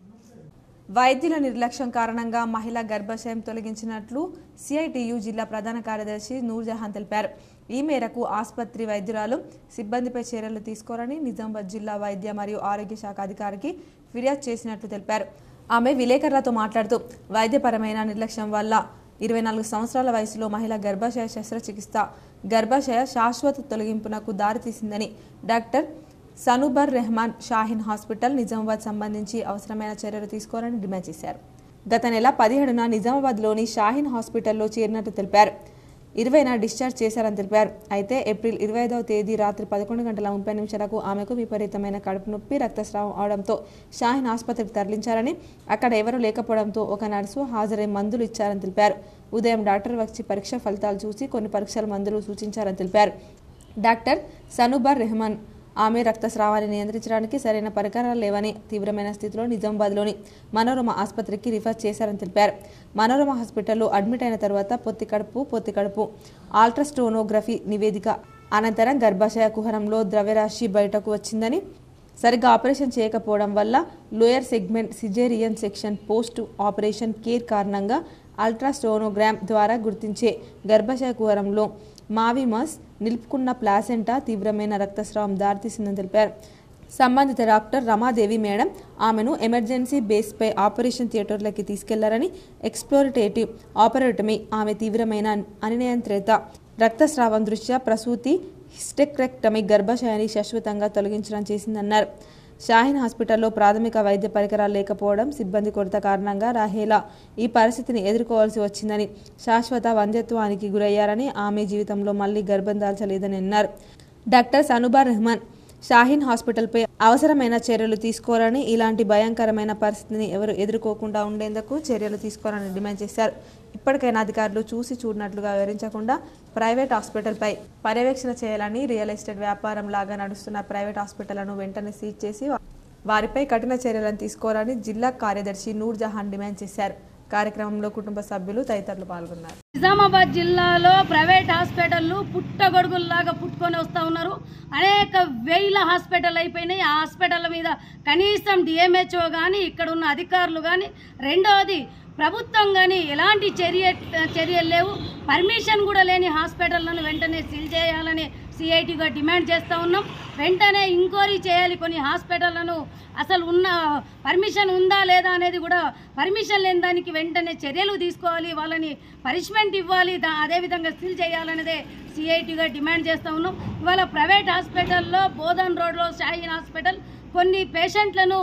[SPEAKER 2] వైద్యుల నిర్లక్ష్యం కారణంగా మహిళ గర్భాశయం తొలగించినట్లు సిఐటియు జిల్లా ప్రధాన కార్యదర్శి నూర్జహాన్ తెలిపారు ఈ మేరకు ఆసుపత్రి వైద్యురాలు సిబ్బందిపై చర్యలు తీసుకోరని నిజామాబాద్ జిల్లా వైద్య మరియు ఆరోగ్య శాఖ అధికారికి ఫిర్యాదు చేసినట్లు తెలిపారు ఆమె విలేకరులతో మాట్లాడుతూ వైద్యపరమైన నిర్లక్ష్యం వల్ల ఇరవై నాలుగు సంవత్సరాల వయసులో మహిళ గర్భాశయ శస్త్రచికిత్స గర్భాశయ శాశ్వత తొలగింపునకు దారితీసిందని డాక్టర్ సనుబర్ రెహమాన్ షాహీన్ హాస్పిటల్ నిజామాబాద్ సంబంధించి అవసరమైన చర్యలు తీసుకోవాలని డిమాండ్ చేశారు గత నెల పదిహేడున నిజామాబాద్లోని షాహీన్ హాస్పిటల్లో చేరినట్టు తెలిపారు ఇరవైన డిశ్చార్జ్ చేశారని తెలిపారు అయితే ఏప్రిల్ ఇరవై ఐదవ తేదీ రాత్రి పదకొండు గంటల ముప్పై నిమిషాలకు ఆమెకు విపరీతమైన కడుపు నొప్పి రక్తస్రావం అవడంతో షాహీన్ ఆసుపత్రికి తరలించారని అక్కడ ఎవరూ లేకపోవడంతో ఒక నర్సు హాజరై మందులు ఇచ్చారని తెలిపారు ఉదయం డాక్టర్ వచ్చి పరీక్ష ఫలితాలు చూసి కొన్ని పరీక్షల మందులు సూచించారని తెలిపారు డాక్టర్ సనుబర్ రెహమాన్ ఆమె రక్తస్రావాన్ని నియంత్రించడానికి సరైన పరికరాలు లేవని తీవ్రమైన స్థితిలో నిజామాబాద్లోని మనోరమ ఆసుపత్రికి రిఫర్ చేశారని తెలిపారు మనోరమ హాస్పిటల్లో అడ్మిట్ అయిన తర్వాత పొత్తి కడుపు పొత్తి కడుపు ఆల్ట్రాస్టోనోగ్రఫీ నివేదిక అనంతరం గర్భాశయ కుహరంలో ద్రవ్యరాశి బయటకు వచ్చిందని సరిగ్గా ఆపరేషన్ చేయకపోవడం వల్ల lower segment caesarean section post operation care కారణంగా అల్ట్రాస్టోనోగ్రామ్ ద్వారా గుర్తించే గర్భాశయ కుహరంలో మావిమస్ నిలుపుకున్న ప్లాసెంటా తీవ్రమైన రక్తస్రావం దారితీసిందని తెలిపారు సంబంధిత డాక్టర్ రమాదేవి మేడం ఆమెను ఎమర్జెన్సీ బేస్పై ఆపరేషన్ థియేటర్లకి తీసుకెళ్లారని ఎక్స్ప్లోరిటేటివ్ ఆపరేటమీ ఆమె తీవ్రమైన అనియంత్రిత రక్తస్రావం దృష్ట్యా ప్రసూతి హిస్టెక్రెక్టమీ గర్భాశయాన్ని శాశ్వతంగా తొలగించడం చేసిందన్నారు షాహీన్ హాస్పిటల్లో ప్రాథమిక వైద్య పరికరాలు లేకపోవడం సిబ్బంది కొరత కారణంగా రాహేలా ఈ పరిస్థితిని ఎదుర్కోవాల్సి వచ్చిందని శాశ్వత వంధ్యత్వానికి గురయ్యారని ఆమె జీవితంలో మళ్లీ గర్భం దాల్చలేదని అన్నారు డాక్టర్ సనుబా రెహమాన్ షాహీన్ హాస్పిటల్పై అవసరమైన చర్యలు తీసుకోవాలని ఇలాంటి భయంకరమైన పరిస్థితిని ఎవరు ఎదుర్కోకుండా ఉండేందుకు చర్యలు తీసుకోవాలని డిమాండ్ చేశారు ఇప్పటికైనా అధికారులు చూసి చూడనట్లుగా వివరించకుండా ప్రైవేట్ హాస్పిటల్పై పర్యవేక్షణ చేయాలని రియల్ ఎస్టేట్ వ్యాపారం లాగా నడుస్తున్న ప్రైవేట్ హాస్పిటళ్లను వెంటనే సీజ్ చేసి వారిపై కఠిన చర్యలను తీసుకోవాలని జిల్లా కార్యదర్శి నూర్ జహాన్ డిమాండ్ చేశారు కార్యక్రమంలో కుటుంబ సభ్యులు తదితరులు పాల్గొన్నారు
[SPEAKER 13] నిజామాబాద్ జిల్లాలో ప్రైవేట్ హాస్పిటళ్ళు పుట్టగొడుగుల్లాగా పుట్టుకొని వస్తూ ఉన్నారు అనేక వేల హాస్పిటల్ అయిపోయినాయి ఆ హాస్పిటల్ మీద కనీసం డిఎంహెచ్ఓ కానీ ఇక్కడ ఉన్న అధికారులు కానీ రెండవది ప్రభుత్వం కానీ ఎలాంటి చర్య చర్యలు లేవు పర్మిషన్ కూడా లేని హాస్పిటళ్లను వెంటనే సీల్ చేయాలని సిఐటిగా డిమాండ్ చేస్తూ ఉన్నాం వెంటనే ఎంక్వైరీ చేయాలి కొన్ని హాస్పిటళ్లను అసలు ఉన్న పర్మిషన్ ఉందా లేదా అనేది కూడా పర్మిషన్ లేని దానికి వెంటనే చర్యలు తీసుకోవాలి వాళ్ళని పనిష్మెంట్ ఇవ్వాలి దా అదేవిధంగా సీల్ చేయాలనేదే సిఐటిగా డిమాండ్ చేస్తూ ఉన్నాం ఇవాళ ప్రైవేట్ హాస్పిటల్లో బోధన్ రోడ్లో షాహీన్ హాస్పిటల్ కొన్ని పేషెంట్లను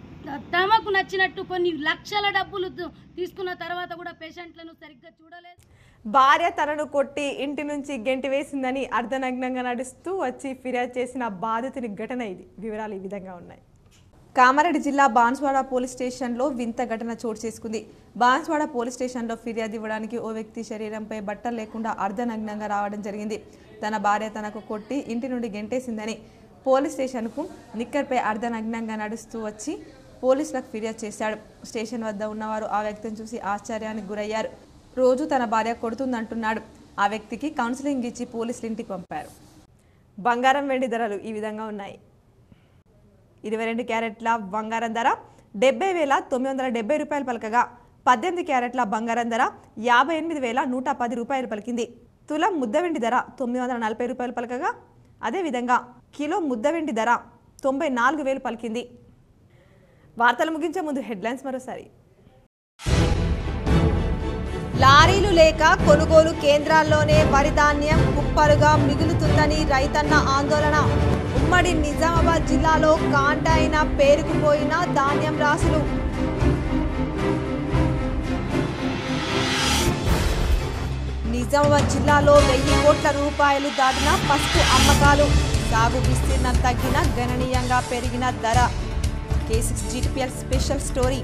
[SPEAKER 13] తమకు నచ్చినట్టు కొన్ని లక్షల డబ్బులు తీసుకున్న తర్వాత కూడా పేషెంట్లను సరిగ్గా చూడలేదు
[SPEAKER 2] భార్య తనను కొట్టి ఇంటి నుంచి గెంటి వేసిందని అర్ధనగ్నంగా నడుస్తూ వచ్చి ఫిర్యాదు చేసిన బాధితుని ఘటన ఇది వివరాలు ఈ విధంగా ఉన్నాయి కామారెడ్డి జిల్లా బాన్స్వాడ పోలీస్ స్టేషన్లో వింత ఘటన చోటు చేసుకుంది బాన్స్వాడ పోలీస్ స్టేషన్లో ఫిర్యాదు ఇవ్వడానికి ఓ వ్యక్తి శరీరంపై బట్టలు లేకుండా అర్ధనగ్నంగా రావడం జరిగింది తన భార్య తనకు కొట్టి ఇంటి నుండి గెంటేసిందని పోలీస్ స్టేషన్కు నిక్కర్పై అర్ధనగ్నంగా నడుస్తూ వచ్చి పోలీసులకు ఫిర్యాదు చేశాడు స్టేషన్ వద్ద ఉన్నవారు ఆ వ్యక్తిని చూసి ఆశ్చర్యానికి గురయ్యారు రోజు తన భార్య కొడుతుందంటున్నాడు ఆ వ్యక్తికి కౌన్సిలింగ్ ఇచ్చి పోలీసులు ఇంటికి పంపారు బంగారం వెండి ధరలు ఈ విధంగా ఉన్నాయి ఇరవై రెండు క్యారెట్ల బంగారం ధర డెబ్బై వేల తొమ్మిది వందల డెబ్బై రూపాయలు పలకగా పద్దెనిమిది క్యారెట్ల బంగారం ధర యాభై ఎనిమిది వేల నూట పది రూపాయలు పలికింది తులం ముద్ద వెండి ధర తొమ్మిది వందల నలభై రూపాయలు పలకగా అదేవిధంగా కిలో ముద్ద వెండి ధర తొంభై నాలుగు వేలు పలికింది వార్తలు ముగించే ముందు హెడ్లైన్స్ మరోసారి లారీలు లేక కొనుగోలు కేంద్రాల్లోనే వరి ధాన్యం కుప్పలుగా మిగులుతుందని రైతన్న ఆందోళన ఉమ్మడి నిజామాబాద్ జిల్లాలో కాంట అయిన పేరుకుపోయిన ధాన్యం రాసులు నిజామాబాద్ జిల్లాలో వెయ్యి కోట్ల రూపాయలు దాటిన పసుపు అమ్మకాలు సాగు విస్తీర్ణం తగ్గిన గణనీయంగా పెరిగిన ధర K six GTPL special story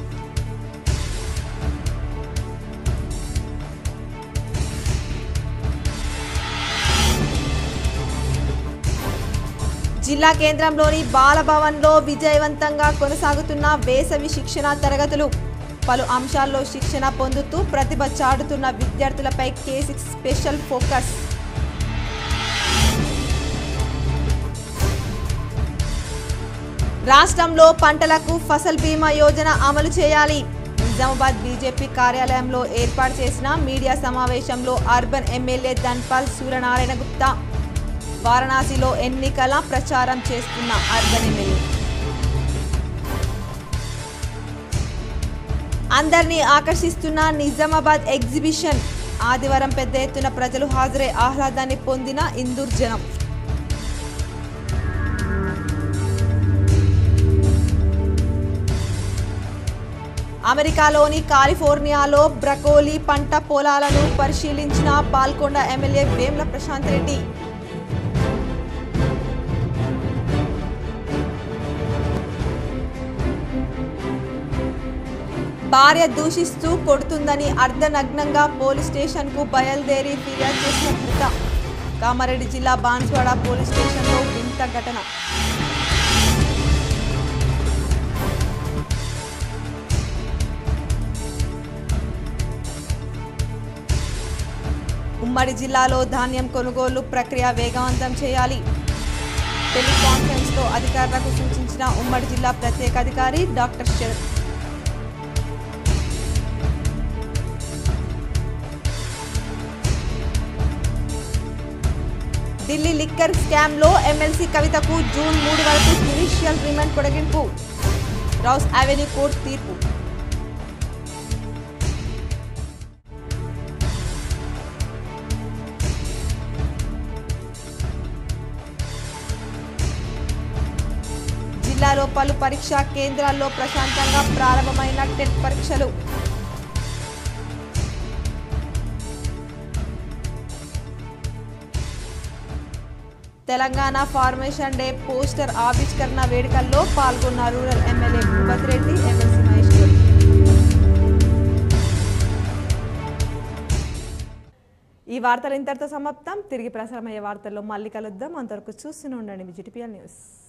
[SPEAKER 2] జిల్లా కేంద్రంలోని బాలభవన్లో విజయవంతంగా కొనసాగుతున్న వేసవి శిక్షణ తరగతులు పలు అంశాల్లో శిక్షణ పొందుతూ ప్రతిభ చాటుతున్న విద్యార్థులపై కే సిక్స్ స్పెషల్ ఫోకస్ రాష్ట్రంలో పంటలకు ఫసల్ బీమా యోజన అమలు చేయాలి నిజామాబాద్ బీజేపీ కార్యాలయంలో ఏర్పాటు చేసిన మీడియా సమావేశంలో అర్బన్ ఎమ్మెల్యే ధన్పాల్ సూర్యనారాయణ గుప్తా వారణాసిలో ఎన్నికల ప్రచారం చేస్తున్న అర్బన్ ఎమ్మెల్యే అందరినీ ఆకర్షిస్తున్న నిజామాబాద్ ఎగ్జిబిషన్ ఆదివారం పెద్ద ఎత్తున ప్రజలు హాజరై ఆహ్లాదాన్ని పొందిన ఇందూర్ జనం అమెరికాలోని కాలిఫోర్నియాలో బ్రకోలీ పంట పొలాలను పరిశీలించిన పాల్కొండ ఎమ్మెల్యే వేమ్ల ప్రశాంత్ రెడ్డి భార్య దూషిస్తూ కొడుతుందని అర్ధనగ్నంగా పోలీస్ స్టేషన్కు బయలుదేరి ఫిర్యాదు చేసిన భర్త కామారెడ్డి జిల్లా బాన్స్వాడ పోలీస్ స్టేషన్లో వింత ఘటన ఉమ్మడి జిల్లాలో ధాన్యం కొనుగోలు ప్రక్రియ వేగవంతం చేయాలి టెలికాన్ఫరెన్స్లో అధికారులకు సూచించిన ఉమ్మడి జిల్లా ప్రత్యేక అధికారి డాక్టర్ శరత్ ఢిల్లీ లిక్కర్ స్కామ్లో ఎమ్మెల్సీ కవితకు జూన్ మూడు వరకు జ్యుడిషియల్ రిమాండ్ పొడిగింపు రౌస్ అవెన్యూ కోర్టు తీర్పు జిల్లాలో పలు పరీక్షా కేంద్రాల్లో ప్రశాంతంగా ప్రారంభమైన టెట్ పరీక్షలు తెలంగాణ ఫార్మేషన్ డే పోస్టర్ ఆవిష్కరణ వేడుకల్లో పాల్గొన్న rural MLA Bhupath Reddy MLC Mahesh Goud ఈ వార్తలు ఇంతటితో సమాప్తం తిరిగి ప్రసారమయ్యే వార్తల్లో మళ్ళీ కలుద్దాం అంతవరకు చూస్తూనే ఉండండి మీ జిటిపిఎల్ న్యూస్